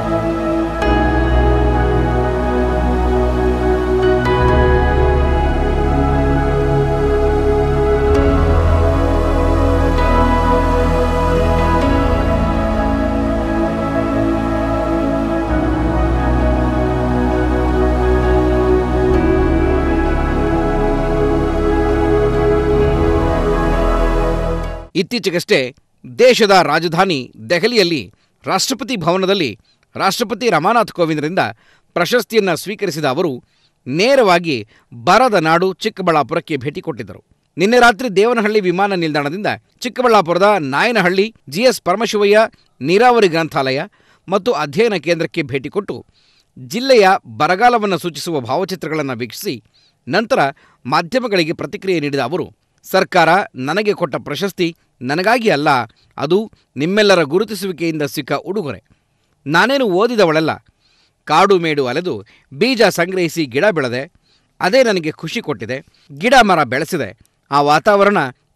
ಇತ್ತೀಚೆಗಷ್ಟೇ ದೇಶದ ರಾಜಧಾನಿ ದೆಹಲಿಯಲ್ಲಿ ರಾಷ್ಟ್ರಪತಿ ಭವನದಲ್ಲಿ ರಾಷ್ಟ್ರಪತಿ ರಮಾನಾಥ್ ಕೋವಿಂದರಿಂದ ಪ್ರಶಸ್ತಿಯನ್ನು ಸ್ವೀಕರಿಸಿದ ಅವರು ನೇರವಾಗಿ ಬರದ ನಾಡು ಚಿಕ್ಕಬಳ್ಳಾಪುರಕ್ಕೆ ಭೇಟಿ ಕೊಟ್ಟಿದ್ದರು ನಿನ್ನೆ ರಾತ್ರಿ ದೇವನಹಳ್ಳಿ ವಿಮಾನ ನಿಲ್ದಾಣದಿಂದ ಚಿಕ್ಕಬಳ್ಳಾಪುರದ ನಾಯನಹಳ್ಳಿ ಜಿಎಸ್ ಪರಮಶಿವಯ್ಯ ನೀರಾವರಿ ಗ್ರಂಥಾಲಯ ಮತ್ತು ಅಧ್ಯಯನ ಕೇಂದ್ರಕ್ಕೆ ಭೇಟಿ ಕೊಟ್ಟು ಜಿಲ್ಲೆಯ ಬರಗಾಲವನ್ನು ಸೂಚಿಸುವ ಭಾವಚಿತ್ರಗಳನ್ನು ವೀಕ್ಷಿಸಿ ನಂತರ ಮಾಧ್ಯಮಗಳಿಗೆ ಪ್ರತಿಕ್ರಿಯೆ ನೀಡಿದ ಅವರು ಸರ್ಕಾರ ನನಗೆ ಕೊಟ್ಟ ಪ್ರಶಸ್ತಿ ನನಗಾಗಿ ಅಲ್ಲ ಅದು ನಿಮ್ಮೆಲ್ಲರ ಗುರುತಿಸುವಿಕೆಯಿಂದ ಸಿಕ್ಕ ಉಡುಗೊರೆ ನಾನೇನು ಓದಿದವಳಲ್ಲ ಕಾಡು ಮೇಡು ಅಲೆದು ಬೀಜ ಸಂಗ್ರಹಿಸಿ ಗಿಡ ಬೆಳೆದೆ ಅದೇ ನನಗೆ ಖುಷಿ ಕೊಟ್ಟಿದೆ ಗಿಡ ಮರ ಬೆಳೆಸಿದೆ ಆ ವಾತಾವರಣ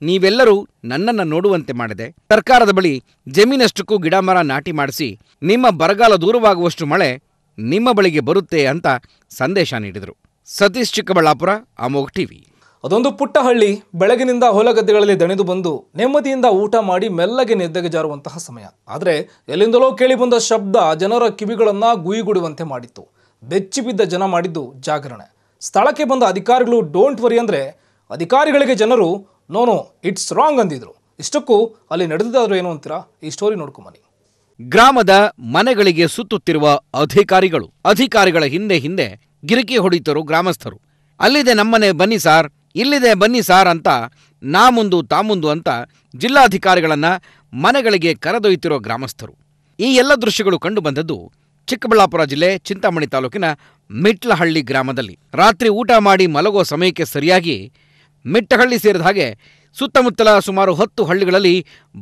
ನೀವೆಲ್ಲರೂ ನನ್ನನ್ನು ನೋಡುವಂತೆ ಮಾಡಿದೆ ಸರ್ಕಾರದ ಬಳಿ ಜಮೀನಷ್ಟಕ್ಕೂ ಗಿಡಮರ ನಾಟಿ ಮಾಡಿಸಿ ನಿಮ್ಮ ಬರಗಾಲ ದೂರವಾಗುವಷ್ಟು ಮಳೆ ನಿಮ್ಮ ಬಳಿಗೆ ಬರುತ್ತೆ ಅಂತ ಸಂದೇಶ ನೀಡಿದರು ಸತೀಶ್ ಚಿಕ್ಕಬಳ್ಳಾಪುರ ಅಮೋಘ್ ಟಿವಿ ಅದೊಂದು ಪುಟ್ಟ ಹಳ್ಳಿ ಬೆಳಗಿನಿಂದ ಹೊಲಗದ್ದೆಗಳಲ್ಲಿ ದಣಿದು ಬಂದು ನೆಮ್ಮದಿಯಿಂದ ಊಟ ಮಾಡಿ ಮೆಲ್ಲಗೆ ನಿದ್ದೆಗೆ ಜಾರುವಂತಹ ಸಮಯ ಆದರೆ ಎಲ್ಲಿಂದಲೋ ಕೇಳಿಬಂದ ಶಬ್ದ ಜನರ ಕಿವಿಗಳನ್ನ ಗುಯಿಗುಡುವಂತೆ ಮಾಡಿತ್ತು ಬೆಚ್ಚಿ ಬಿದ್ದ ಜನ ಮಾಡಿದ್ದು ಜಾಗರಣೆ ಸ್ಥಳಕ್ಕೆ ಬಂದ ಅಧಿಕಾರಿಗಳು ಡೋಂಟ್ ವರಿ ಅಂದ್ರೆ ಅಧಿಕಾರಿಗಳಿಗೆ ಜನರು ನೋ ನೋ ಇಟ್ಸ್ ರಾಂಗ್ ಅಂದಿದ್ರು ಇಷ್ಟಕ್ಕೂ ಅಲ್ಲಿ ನಡೆದಿದ್ದಾದ್ರು ಏನು ಅಂತೀರಾ ಈ ಸ್ಟೋರಿ ನೋಡ್ಕೊಂಬನ್ನಿ ಗ್ರಾಮದ ಮನೆಗಳಿಗೆ ಸುತ್ತುತ್ತಿರುವ ಅಧಿಕಾರಿಗಳು ಅಧಿಕಾರಿಗಳ ಹಿಂದೆ ಹಿಂದೆ ಗಿರಿಕಿ ಹೊಡಿತರು ಗ್ರಾಮಸ್ಥರು ಅಲ್ಲಿದೆ ನಮ್ಮನೆ ಬನ್ನಿ ಸಾರ್ ಇಲ್ಲಿದೆ ಬನ್ನಿ ಸಾರ್ ಅಂತ ನಾ ಮುಂದು ತಾ ಮುಂದು ಅಂತ ಜಿಲ್ಲಾಧಿಕಾರಿಗಳನ್ನ ಮನೆಗಳಿಗೆ ಕರೆದೊಯ್ತಿರೋ ಗ್ರಾಮಸ್ಥರು ಈ ಎಲ್ಲ ದೃಶ್ಯಗಳು ಕಂಡುಬಂದದ್ದು ಚಿಕ್ಕಬಳ್ಳಾಪುರ ಜಿಲ್ಲೆ ಚಿಂತಾಮಣಿ ತಾಲೂಕಿನ ಮಿಟ್ಲಹಳ್ಳಿ ಗ್ರಾಮದಲ್ಲಿ ರಾತ್ರಿ ಊಟ ಮಾಡಿ ಮಲಗೋ ಸಮಯಕ್ಕೆ ಸರಿಯಾಗಿ ಮಿಟ್ಟಹಳ್ಳಿ ಸೇರಿದ ಹಾಗೆ ಸುತ್ತಮುತ್ತಲ ಸುಮಾರು ಹತ್ತು ಹಳ್ಳಿಗಳಲ್ಲಿ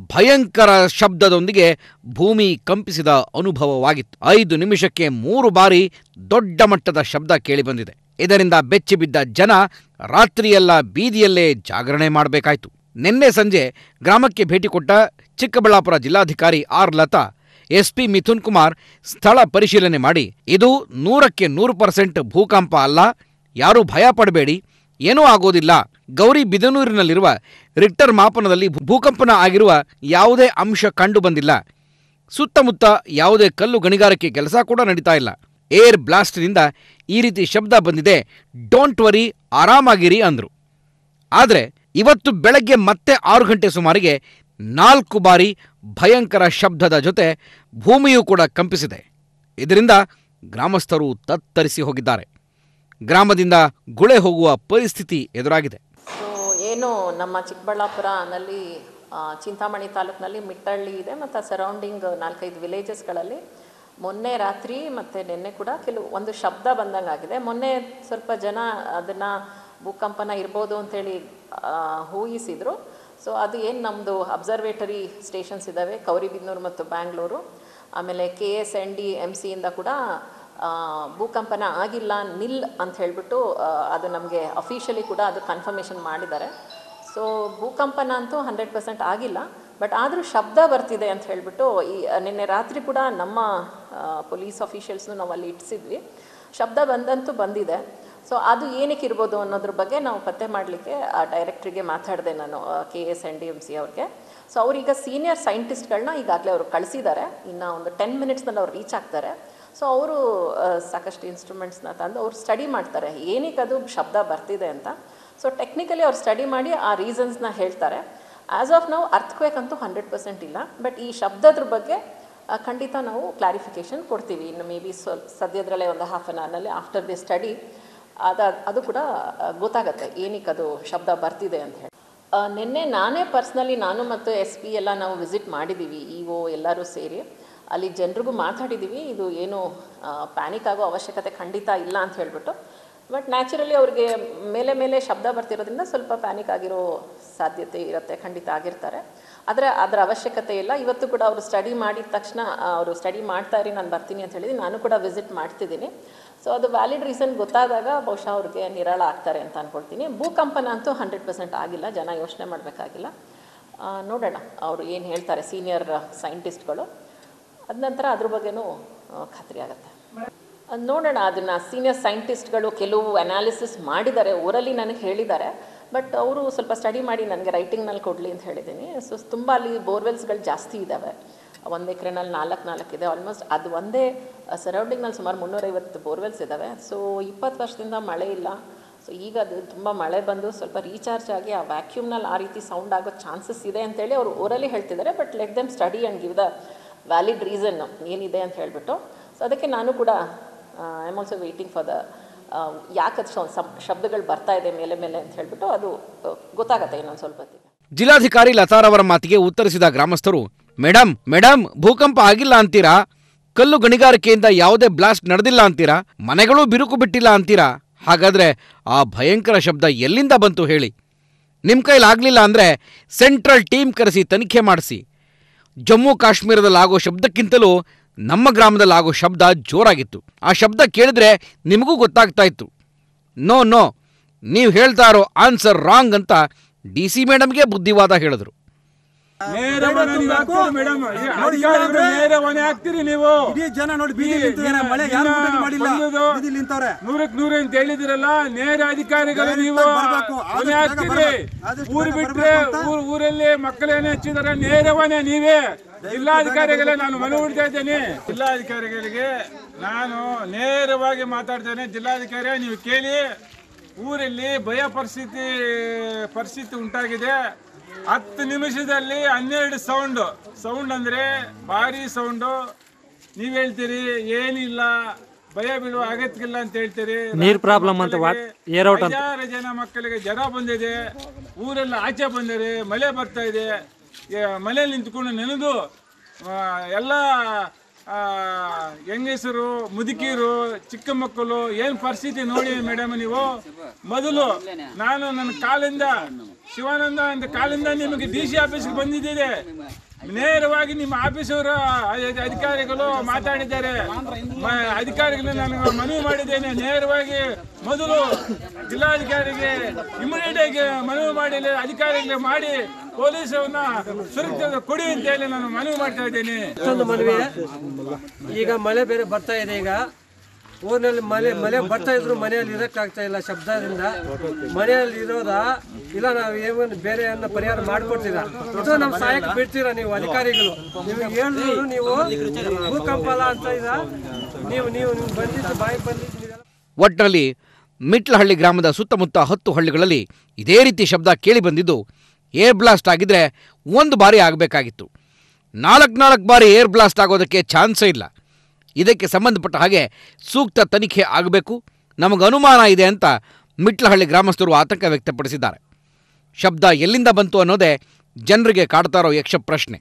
ಭಯಂಕರ ಶಬ್ದದೊಂದಿಗೆ ಭೂಮಿ ಕಂಪಿಸಿದ ಅನುಭವವಾಗಿತ್ತು ಐದು ನಿಮಿಷಕ್ಕೆ ಮೂರು ಬಾರಿ ದೊಡ್ಡ ಮಟ್ಟದ ಶಬ್ದ ಕೇಳಿಬಂದಿದೆ ಇದರಿಂದ ಬೆಚ್ಚಿಬಿದ್ದ ಜನ ರಾತ್ರಿಯೆಲ್ಲ ಬೀದಿಯಲ್ಲೇ ಜಾಗರಣೆ ಮಾಡಬೇಕಾಯ್ತು ನಿನ್ನೆ ಸಂಜೆ ಗ್ರಾಮಕ್ಕೆ ಭೇಟಿ ಕೊಟ್ಟ ಚಿಕ್ಕಬಳ್ಳಾಪುರ ಜಿಲ್ಲಾಧಿಕಾರಿ ಆರ್ ಲತಾ ಎಸ್ಪಿ ಮಿಥುನ್ ಕುಮಾರ್ ಸ್ಥಳ ಪರಿಶೀಲನೆ ಮಾಡಿ ಇದು ನೂರಕ್ಕೆ ನೂರು ಪರ್ಸೆಂಟ್ ಭೂಕಂಪ ಅಲ್ಲ ಯಾರೂ ಭಯ ಪಡಬೇಡಿ ಏನೂ ಆಗೋದಿಲ್ಲ ಗೌರಿ ಬಿದನೂರಿನಲ್ಲಿರುವ ರಿಕ್ಟರ್ ಮಾಪನದಲ್ಲಿ ಭೂಕಂಪನ ಆಗಿರುವ ಯಾವುದೇ ಅಂಶ ಕಂಡು ಬಂದಿಲ್ಲ ಸುತ್ತಮುತ್ತ ಯಾವುದೇ ಕಲ್ಲು ಗಣಿಗಾರಿಕೆ ಕೆಲಸ ಕೂಡ ನಡೀತಾ ಇಲ್ಲ ಏರ್ ಬ್ಲಾಸ್ಟ್ನಿಂದ ಈ ರೀತಿ ಶಬ್ದ ಬಂದಿದೆ ಡೋಂಟ್ ವರಿ ಆರಾಮಾಗಿರಿ ಅಂದ್ರು ಆದರೆ ಇವತ್ತು ಬೆಳಗ್ಗೆ ಮತ್ತೆ ಆರು ಗಂಟೆ ಸುಮಾರಿಗೆ ನಾಲ್ಕು ಬಾರಿ ಭಯಂಕರ ಶಬ್ದದ ಜೊತೆ ಭೂಮಿಯೂ ಕೂಡ ಕಂಪಿಸಿದೆ ಇದರಿಂದ ಗ್ರಾಮಸ್ಥರು ತತ್ತರಿಸಿ ಹೋಗಿದ್ದಾರೆ ಗ್ರಾಮದಿಂದ ಗುಳೆ ಹೋಗುವ ಪರಿಸ್ಥಿತಿ ಎದುರಾಗಿದೆ ಸೊ ಏನು ನಮ್ಮ ಚಿಕ್ಕಬಳ್ಳಾಪುರನಲ್ಲಿ ಆ, ಚಿಂತಾಮಣಿ ತಾಲೂಕಿನಲ್ಲಿ ಮಿಟ್ಟಳ್ಳಿ ಇದೆ ಮತ್ತು ಸರೌಂಡಿಂಗ್ ನಾಲ್ಕೈದು ವಿಲೇಜಸ್ಗಳಲ್ಲಿ ಮೊನ್ನೆ ರಾತ್ರಿ ಮತ್ತು ನಿನ್ನೆ ಕೂಡ ಕೆಲವು ಒಂದು ಶಬ್ದ ಬಂದಂಗೆ ಆಗಿದೆ ಮೊನ್ನೆ ಸ್ವಲ್ಪ ಜನ ಅದನ್ನು ಭೂಕಂಪನ ಇರ್ಬೋದು ಅಂತೇಳಿ ಆ, ಊಹಿಸಿದ್ರು ಸೊ ಅದು ಏನು ನಮ್ಮದು ಅಬ್ಸರ್ವೇಟರಿ ಸ್ಟೇಷನ್ಸ್ ಇದ್ದಾವೆ ಕೌರಿಬಿದನೂರು ಮತ್ತು ಬ್ಯಾಂಗ್ಳೂರು ಆಮೇಲೆ K S N D M ಸಿಯಿಂದ ಕೂಡ ಆ, ಭೂಕಂಪನ ಆಗಿಲ್ಲ ನಿಲ್ ಅಂತ ಹೇಳಿಬಿಟ್ಟು ಅದು ನಮಗೆ ಅಫಿಷಿಯಲಿ ಕೂಡ ಅದು ಕನ್ಫರ್ಮೇಷನ್ ಮಾಡಿದ್ದಾರೆ ಸೊ ಭೂಕಂಪನ ಅಂತೂ ಹಂಡ್ರೆಡ್ ಪರ್ಸೆಂಟ್ ಆಗಿಲ್ಲ ಬಟ್ ಆದರೂ ಶಬ್ದ ಬರ್ತಿದೆ ಅಂತ ಹೇಳಿಬಿಟ್ಟು ಈ ನಿನ್ನೆ ರಾತ್ರಿ ಕೂಡ ನಮ್ಮ ಪೊಲೀಸ್ ಅಫಿಷಿಯಲ್ಸ್ನು ನಾವು ಅಲ್ಲಿ ಇಟ್ಟಿಸಿದ್ವಿ ಶಬ್ದ ಬಂದಂತೂ ಬಂದಿದೆ ಸೊ ಅದು ಏನಕ್ಕೆ ಇರ್ಬೋದು ಅನ್ನೋದ್ರ ಬಗ್ಗೆ ನಾವು ಪತ್ತೆ ಮಾಡಲಿಕ್ಕೆ ಆ ಡೈರೆಕ್ಟ್ರಿಗೆ ಮಾತಾಡಿದೆ ನಾನು K S N D M C ಅವ್ರಿಗೆ ಸೊ ಅವ್ರೀಗ ಸೀನಿಯರ್ ಸೈಂಟಿಸ್ಟ್ಗಳನ್ನ ಈಗಾಗಲೇ ಅವರು ಕಳಿಸಿದ್ದಾರೆ ಇನ್ನು ಒಂದು ಟೆನ್ ಮಿನಿಟ್ಸ್ನಲ್ಲಿ ಅವ್ರು ರೀಚ್ ಆಗ್ತಾರೆ ಸೊ ಅವರು ಸಾಕಷ್ಟು ಇನ್ಸ್ಟ್ರೂಮೆಂಟ್ಸ್ನ ತಂದು ಅವ್ರು ಸ್ಟಡಿ ಮಾಡ್ತಾರೆ ಏನಕ್ಕೆ ಅದು ಶಬ್ದ ಬರ್ತಿದೆ ಅಂತ ಸೊ ಟೆಕ್ನಿಕಲಿ ಅವ್ರು ಸ್ಟಡಿ ಮಾಡಿ ಆ ರೀಸನ್ಸ್ನ ಹೇಳ್ತಾರೆ ಆ್ಯಸ್ ಆಫ್ ನಾವು ಅರ್ಥಕ್ವೇಕ್ ಅಂತೂ ಹಂಡ್ರೆಡ್ ಪರ್ಸೆಂಟ್ ಇಲ್ಲ ಬಟ್ ಈ ಶಬ್ದದ್ರ ಬಗ್ಗೆ ಆ, ಖಂಡಿತ ನಾವು ಕ್ಲಾರಿಫಿಕೇಷನ್ ಕೊಡ್ತೀವಿ ಇನ್ನು ಮೇ ಬಿ ಸ್ವಲ್ಪ ಸದ್ಯದರಲ್ಲೇ ಒಂದು ಹಾಫ್ ಆನ್ ಅವರ್ನಲ್ಲಿ ಆಫ್ಟರ್ ದಿ ಸ್ಟಡಿ ಅದು ಅದು ಕೂಡ ಆ, ಗೊತ್ತಾಗತ್ತೆ ಏನಕ್ಕೆ ಅದು ಶಬ್ದ ಬರ್ತಿದೆ ಅಂತ ಹೇಳಿ ಆ, ನಿನ್ನೆ ನಾನೇ ಪರ್ಸ್ನಲಿ ನಾನು ಮತ್ತು ಎಸ್ ಪಿ ಎಲ್ಲ ನಾವು ವಿಸಿಟ್ ಮಾಡಿದ್ದೀವಿ ಇ ಒ ಎಲ್ಲರೂ ಸೇರಿ ಅಲ್ಲಿ ಜನರಿಗೂ ಮಾತಾಡಿದ್ದೀವಿ ಇದು ಏನು ಪ್ಯಾನಿಕ್ ಆಗೋ ಅವಶ್ಯಕತೆ ಖಂಡಿತ ಇಲ್ಲ ಅಂತ ಹೇಳ್ಬಿಟ್ಟು ಬಟ್ ನ್ಯಾಚುರಲಿ ಅವ್ರಿಗೆ ಮೇಲೆ ಮೇಲೆ ಶಬ್ದ ಬರ್ತಿರೋದ್ರಿಂದ ಸ್ವಲ್ಪ ಪ್ಯಾನಿಕ್ ಆಗಿರೋ ಸಾಧ್ಯತೆ ಇರುತ್ತೆ ಖಂಡಿತ ಆಗಿರ್ತಾರೆ ಆದರೆ ಅದರ ಅವಶ್ಯಕತೆ ಇಲ್ಲ ಇವತ್ತು ಕೂಡ ಅವರು ಸ್ಟಡಿ ಮಾಡಿದ ತಕ್ಷಣ ಅವರು ಸ್ಟಡಿ ಮಾಡ್ತಾ ಇರಿ ನಾನು ಬರ್ತೀನಿ ಅಂತ ಹೇಳಿದ್ದೀನಿ ನಾನು ಕೂಡ ವಿಸಿಟ್ ಮಾಡ್ತಿದ್ದೀನಿ ಸೊ ಅದು ವ್ಯಾಲಿಡ್ ರೀಸನ್ ಗೊತ್ತಾದಾಗ ಬಹುಶಃ ಅವ್ರಿಗೆ ನಿರಾಳ ಆಗ್ತಾರೆ ಅಂತ ಅಂದ್ಕೊಳ್ತೀನಿ ಭೂಕಂಪನ ಅಂತೂ ಹಂಡ್ರೆಡ್ ಪರ್ಸೆಂಟ್ ಆಗಿಲ್ಲ ಜನ ಯೋಚನೆ ಮಾಡಬೇಕಾಗಿಲ್ಲ ನೋಡೋಣ ಅವರು ಏನು ಹೇಳ್ತಾರೆ ಸೀನಿಯರ್ ಸೈಂಟಿಸ್ಟ್ಗಳು ಅದ ನಂತರ ಅದ್ರ ಬಗ್ಗೆನೂ ಆ, ಖಾತ್ರಿ ಆಗುತ್ತೆ ಅದ್ ನೋಡೋಣ ಅದನ್ನು ಸೀನಿಯರ್ ಸೈಂಟಿಸ್ಟ್ಗಳು ಕೆಲವು ಅನಾಲಿಸಿಸ್ ಮಾಡಿದ್ದಾರೆ ಊರಲ್ಲಿ ನನಗೆ ಹೇಳಿದ್ದಾರೆ ಬಟ್ ಅವರು ಸ್ವಲ್ಪ ಸ್ಟಡಿ ಮಾಡಿ ನನಗೆ ರೈಟಿಂಗ್ನಲ್ಲಿ ಕೊಡಲಿ ಅಂತ ಹೇಳಿದ್ದೀನಿ ಸೊ ತುಂಬ ಅಲ್ಲಿ ಬೋರ್ವೆಲ್ಸ್ಗಳು ಜಾಸ್ತಿ ಇದ್ದಾವೆ ಒಂದು ಎಕರೆನಲ್ಲಿ ನಾಲ್ಕು ನಾಲ್ಕು ಇದೆ ಆಲ್ಮೋಸ್ಟ್ ಅದು ಒಂದೇ ಸರೌಂಡಿಂಗ್ನಲ್ಲಿ ಸುಮಾರು ಮುನ್ನೂರೈವತ್ತು ಬೋರ್ವೆಲ್ಸ್ ಇದ್ದಾವೆ ಸೊ ಇಪ್ಪತ್ತು ವರ್ಷದಿಂದ ಮಳೆ ಇಲ್ಲ ಸೊ ಈಗ ಅದು ತುಂಬ ಮಳೆ ಬಂದು ಸ್ವಲ್ಪ ರೀಚಾರ್ಜ್ ಆಗಿ ಆ ವ್ಯಾಕ್ಯೂಮ್ನಲ್ಲಿ ಆ ರೀತಿ ಸೌಂಡ್ ಆಗೋ ಚಾನ್ಸಸ್ ಇದೆ ಅಂತೇಳಿ ಅವರು ಊರಲ್ಲಿ ಹೇಳ್ತಿದ್ದಾರೆ but let them study and give the valid reason ಏನಿದೆ ಅಂತ ಹೇಳಿಬಿಟ್ಟು ಸೊ ಅದಕ್ಕೆ ನಾನು ಕೂಡ I am also waiting for the ಯಾಕೆ ಅದು ಶೊ- ಸಂ- ಶಬ್ದಗಳು ಬರ್ತಾ ಇದೆ ಮೇಲೆ ಮೇಲೆ ಅಂತ ಹೇಳಿಬಿಟ್ಟು ಅದು ಆ, ಗೊತ್ತಾಗತ್ತೆ ಇನ್ನೊಂದು ಸ್ವಲ್ಪ ಹೊತ್ತಿಗೆ ಜಿಲ್ಲಾಧಿಕಾರಿ ಲತಾರವರ ಮಾತಿಗೆ ಉತ್ತರಿಸಿದ ಗ್ರಾಮಸ್ಥರು ಮೇಡಮ್ ಮೇಡಮ್ ಭೂಕಂಪ ಆಗಿಲ್ಲ ಅಂತೀರಾ ಕಲ್ಲು ಗಣಿಗಾರಿಕೆಯಿಂದ ಯಾವುದೇ ಬ್ಲಾಸ್ಟ್ ನಡೆದಿಲ್ಲ ಅಂತೀರಾ ಮನೆಗಳು ಬಿರುಕು ಬಿಟ್ಟಿಲ್ಲ ಅಂತೀರಾ ಹಾಗಾದ್ರೆ ಆ ಭಯಂಕರ ಶಬ್ದ ಎಲ್ಲಿಂದ ಬಂತು ಹೇಳಿ ನಿಮ್ಮ ಕೈಲಾಗಲಿಲ್ಲ ಅಂದರೆ ಸೆಂಟ್ರಲ್ ಟೀಮ್ ಕರೆಸಿ ತನಿಖೆ ಮಾಡಿಸಿ ಜಮ್ಮು ಕಾಶ್ಮೀರದಲ್ಲಾಗೋ ಶಬ್ದಕ್ಕಿಂತಲೂ ನಮ್ಮ ಗ್ರಾಮದಲ್ಲಾಗೋ ಶಬ್ದ ಜೋರಾಗಿತ್ತು ಆ ಶಬ್ದ ಕೇಳಿದ್ರೆ ನಿಮಗೂ ಗೊತ್ತಾಗ್ತಾ ಇತ್ತು ನೋ ನೋ ನೀವು ಹೇಳ್ತಾ ಇರೋ ಆನ್ಸರ್ ರಾಂಗ್ ಅಂತ ಡಿ ಸಿ ಮೇಡಮ್ಗೆ ಬುದ್ಧಿವಾದ ಹೇಳಿದರು ಹಾಕ್ತೀರಿ ನೀವು ಇಡೀ ಜನ ನೋಡಿ ಬೀದಿ ನಿಂತಿದ್ದಾರೆ ಮಳೆ ಯಾರು ಊಟ ಮಾಡಿಲ್ಲ ಬೀದಿ ನಿಂತವ್ರೆ ನೂರಕ್ ನೂರ ಅಂತ ಹೇಳಿದಿರಲ್ಲ ನೇರ ಅಧಿಕಾರಿಗಳು ನೀವು ಬರ್ಬೇಕು. ಹೊಣೆ ಆದಷ್ಟು ಹಾಕ್ತೀರಿ ಬೇಗ ಬರ್ಬೇಕು. ಆದಷ್ಟು ಊರು ಬೇಗ ಬಿಟ್ರೆ ಬರ್ಬೇಕು ಅಂತ. ಊರ್- ಊರಲ್ಲಿ ಮಕ್ಕಳೇನೆ ಹಚ್ಚಿದಾರೆ ನೇರವನೇ ನೀವೇ ಜಿಲ್ಲಾಧಿಕಾರಿಗಳೇ ನಾನು ಮನವಿ ಬಿಡ್ತಾ ಇದ್ದೇನೆ ಜಿಲ್ಲಾಧಿಕಾರಿಗಳಿಗೆ ನಾನು ನೇರವಾಗಿ ಮಾತಾಡ್ತೇನೆ ಜಿಲ್ಲಾಧಿಕಾರಿ ನೀವು ಕೇಳಿ ಊರಲ್ಲಿ ಭಯ ಪರಿಸ್ಥಿತಿ ಪರಿಸ್ಥಿತಿ ಉಂಟಾಗಿದೆ ಹತ್ತು ನಿಮಿಷದಲ್ಲಿ ಹನ್ನೆರಡು ಸೌಂಡ್ ಸೌಂಡ್ ಅಂದ್ರೆ ಭಾರಿ ಸೌಂಡು ನೀವ್ ಹೇಳ್ತೀರಿ ಏನಿಲ್ಲ ಭಯ ಬೀಳುವ ಅಗತ್ಯ ಇಲ್ಲ ಅಂತ ಹೇಳ್ತೀರಿ ನೀರ್ problem ಅಂತ ವಾ- ಏರ್ ಔಟ್ ಅಂತ. ಹಜಾರು ಜನ ಮಕ್ಕಳಿಗೆ ಜ್ವರ ಬಂದಿದೆ ಊರೆಲ್ಲ ಆಚೆ ಬಂದಿದೆ ಮಳೆ ಬರ್ತಾ ಇದೆ ಯ- ಮನೇಲಿ ನಿಂತ್ಕೊಂಡು ನೆನೆದು ಆ, ಎಲ್ಲ ಆ, ಹೆಂಗಸರು ಮುದುಕಿರು ಚಿಕ್ಕ ಮಕ್ಕಳು ಏನ್ ಪರಿಸ್ಥಿತಿ ನೋಡಿ ಮೇಡಮ್ ನೀವು ಮೊದಲು ನಾನು ನನ್ನ ಕಾಲಿಂದ ಶಿವಾನಂದ ಅಂತ ಕಾಲಿಂದ ನಿಮಗೆ ಡಿ ಸಿ ಆಫೀಸ್ಗೆ ಬಂದಿದ್ದಿದೆ ನೇರವಾಗಿ ನಿಮ್ಮ ಆಫೀಸವರು ಅಧಿಕಾರಿಗಳು ಮಾತಾಡಿದ್ದಾರೆ ಮ- ಅಧಿಕಾರಿಗಳು ನಾನು ಮನವಿ ಮಾಡಿದ್ದೇನೆ ನೇರವಾಗಿ ಮೊದಲು ಜಿಲ್ಲಾಧಿಕಾರಿಗೆ ಇಮಿಡಿಯೇಟ್ ಆಗಿ ಮನವಿ ಮಾಡಿ ಅಧಿಕಾರಿಗಳಿಗೆ ಮಾಡಿ ಪೊಲೀಸರನ್ನ ಸುರಕ್ಷತೆ ಕೊಡಿ ಅಂತ ಹೇಳಿ ನಾನು ಮನವಿ ಮಾಡ್ತಾ ಇದ್ದೇನೆ ಮತ್ತೊಂದು ಮನವಿ ಈಗ ಮಳೆ ಬೇರೆ ಬರ್ತಾ ಇದೆ ಈಗ ಊರಿನಲ್ಲಿ ಮಳೆ ಮಳೆ ಬರ್ತಾ ಇದ್ರು ಮನೆಯಲ್ಲಿ ಇರೋಕ್ಕಾಗ್ತಾ ಇಲ್ಲ ಶಬ್ದದಿಂದ ಮನೆಯಲ್ಲಿ ಇರೋದ ಇಲ್ಲ ನಾವು ಏನು ಬೇರೆ ಏನೋ ಪರಿಹಾರ ಮಾಡ್ಕೊಡ್ತೀರಾ ಇದು ನಮ್ಮ ಸಹಾಯಕ್ಕೆ ಬಿಡ್ತೀರಾ ನೀವು ಅಧಿಕಾರಿಗಳು ನಿಮಗೆ ಹೇಳಿದ್ರು ನೀವು ಭೂಕಂಪ ಅಲ್ಲ ಅಂತ ಇದ ನೀವು ನೀವು ನೀವು ಬಂದಿದ್ದು ಬಾಯಿ ಬಂದಿದ್ದು ನೀವೆಲ್ಲ ಒಟ್ಟಿನಲ್ಲಿ ಮಿಟ್ಲಹಳ್ಳಿ ಗ್ರಾಮದ ಸುತ್ತಮುತ್ತ ಹತ್ತು ಹಳ್ಳಿಗಳಲ್ಲಿ ಇದೇ ರೀತಿ ಶಬ್ದ ಕೇಳಿ ಬಂದಿದ್ದು ಏರ್ ಬ್ಲಾಸ್ಟ್ ಆಗಿದ್ರೆ ಒಂದು ಬಾರಿ ಆಗಬೇಕಾಗಿತ್ತು ನಾಲ್ಕು ನಾಲ್ಕು ಬಾರಿ ಏರ್ ಬ್ಲಾಸ್ಟ್ ಆಗೋದಕ್ಕೆ ಚಾನ್ಸೇ ಇಲ್ಲ ಇದಕ್ಕೆ ಸಂಬಂಧಪಟ್ಟ ಹಾಗೆ ಸೂಕ್ತ ತನಿಖೆ ಆಗಬೇಕು ನಮಗೆ ಅನುಮಾನ ಇದೆ ಅಂತ ಮಿಟ್ಲಹಳ್ಳಿ ಗ್ರಾಮಸ್ಥರು ಆತಂಕ ವ್ಯಕ್ತಪಡಿಸಿದ್ದಾರೆ ಶಬ್ದ ಎಲ್ಲಿಂದ ಬಂತು ಅನ್ನೋದೇ ಜನರಿಗೆ ಕಾಡ್ತಾ ಇರೋ ಯಕ್ಷ ಪ್ರಶ್ನೆ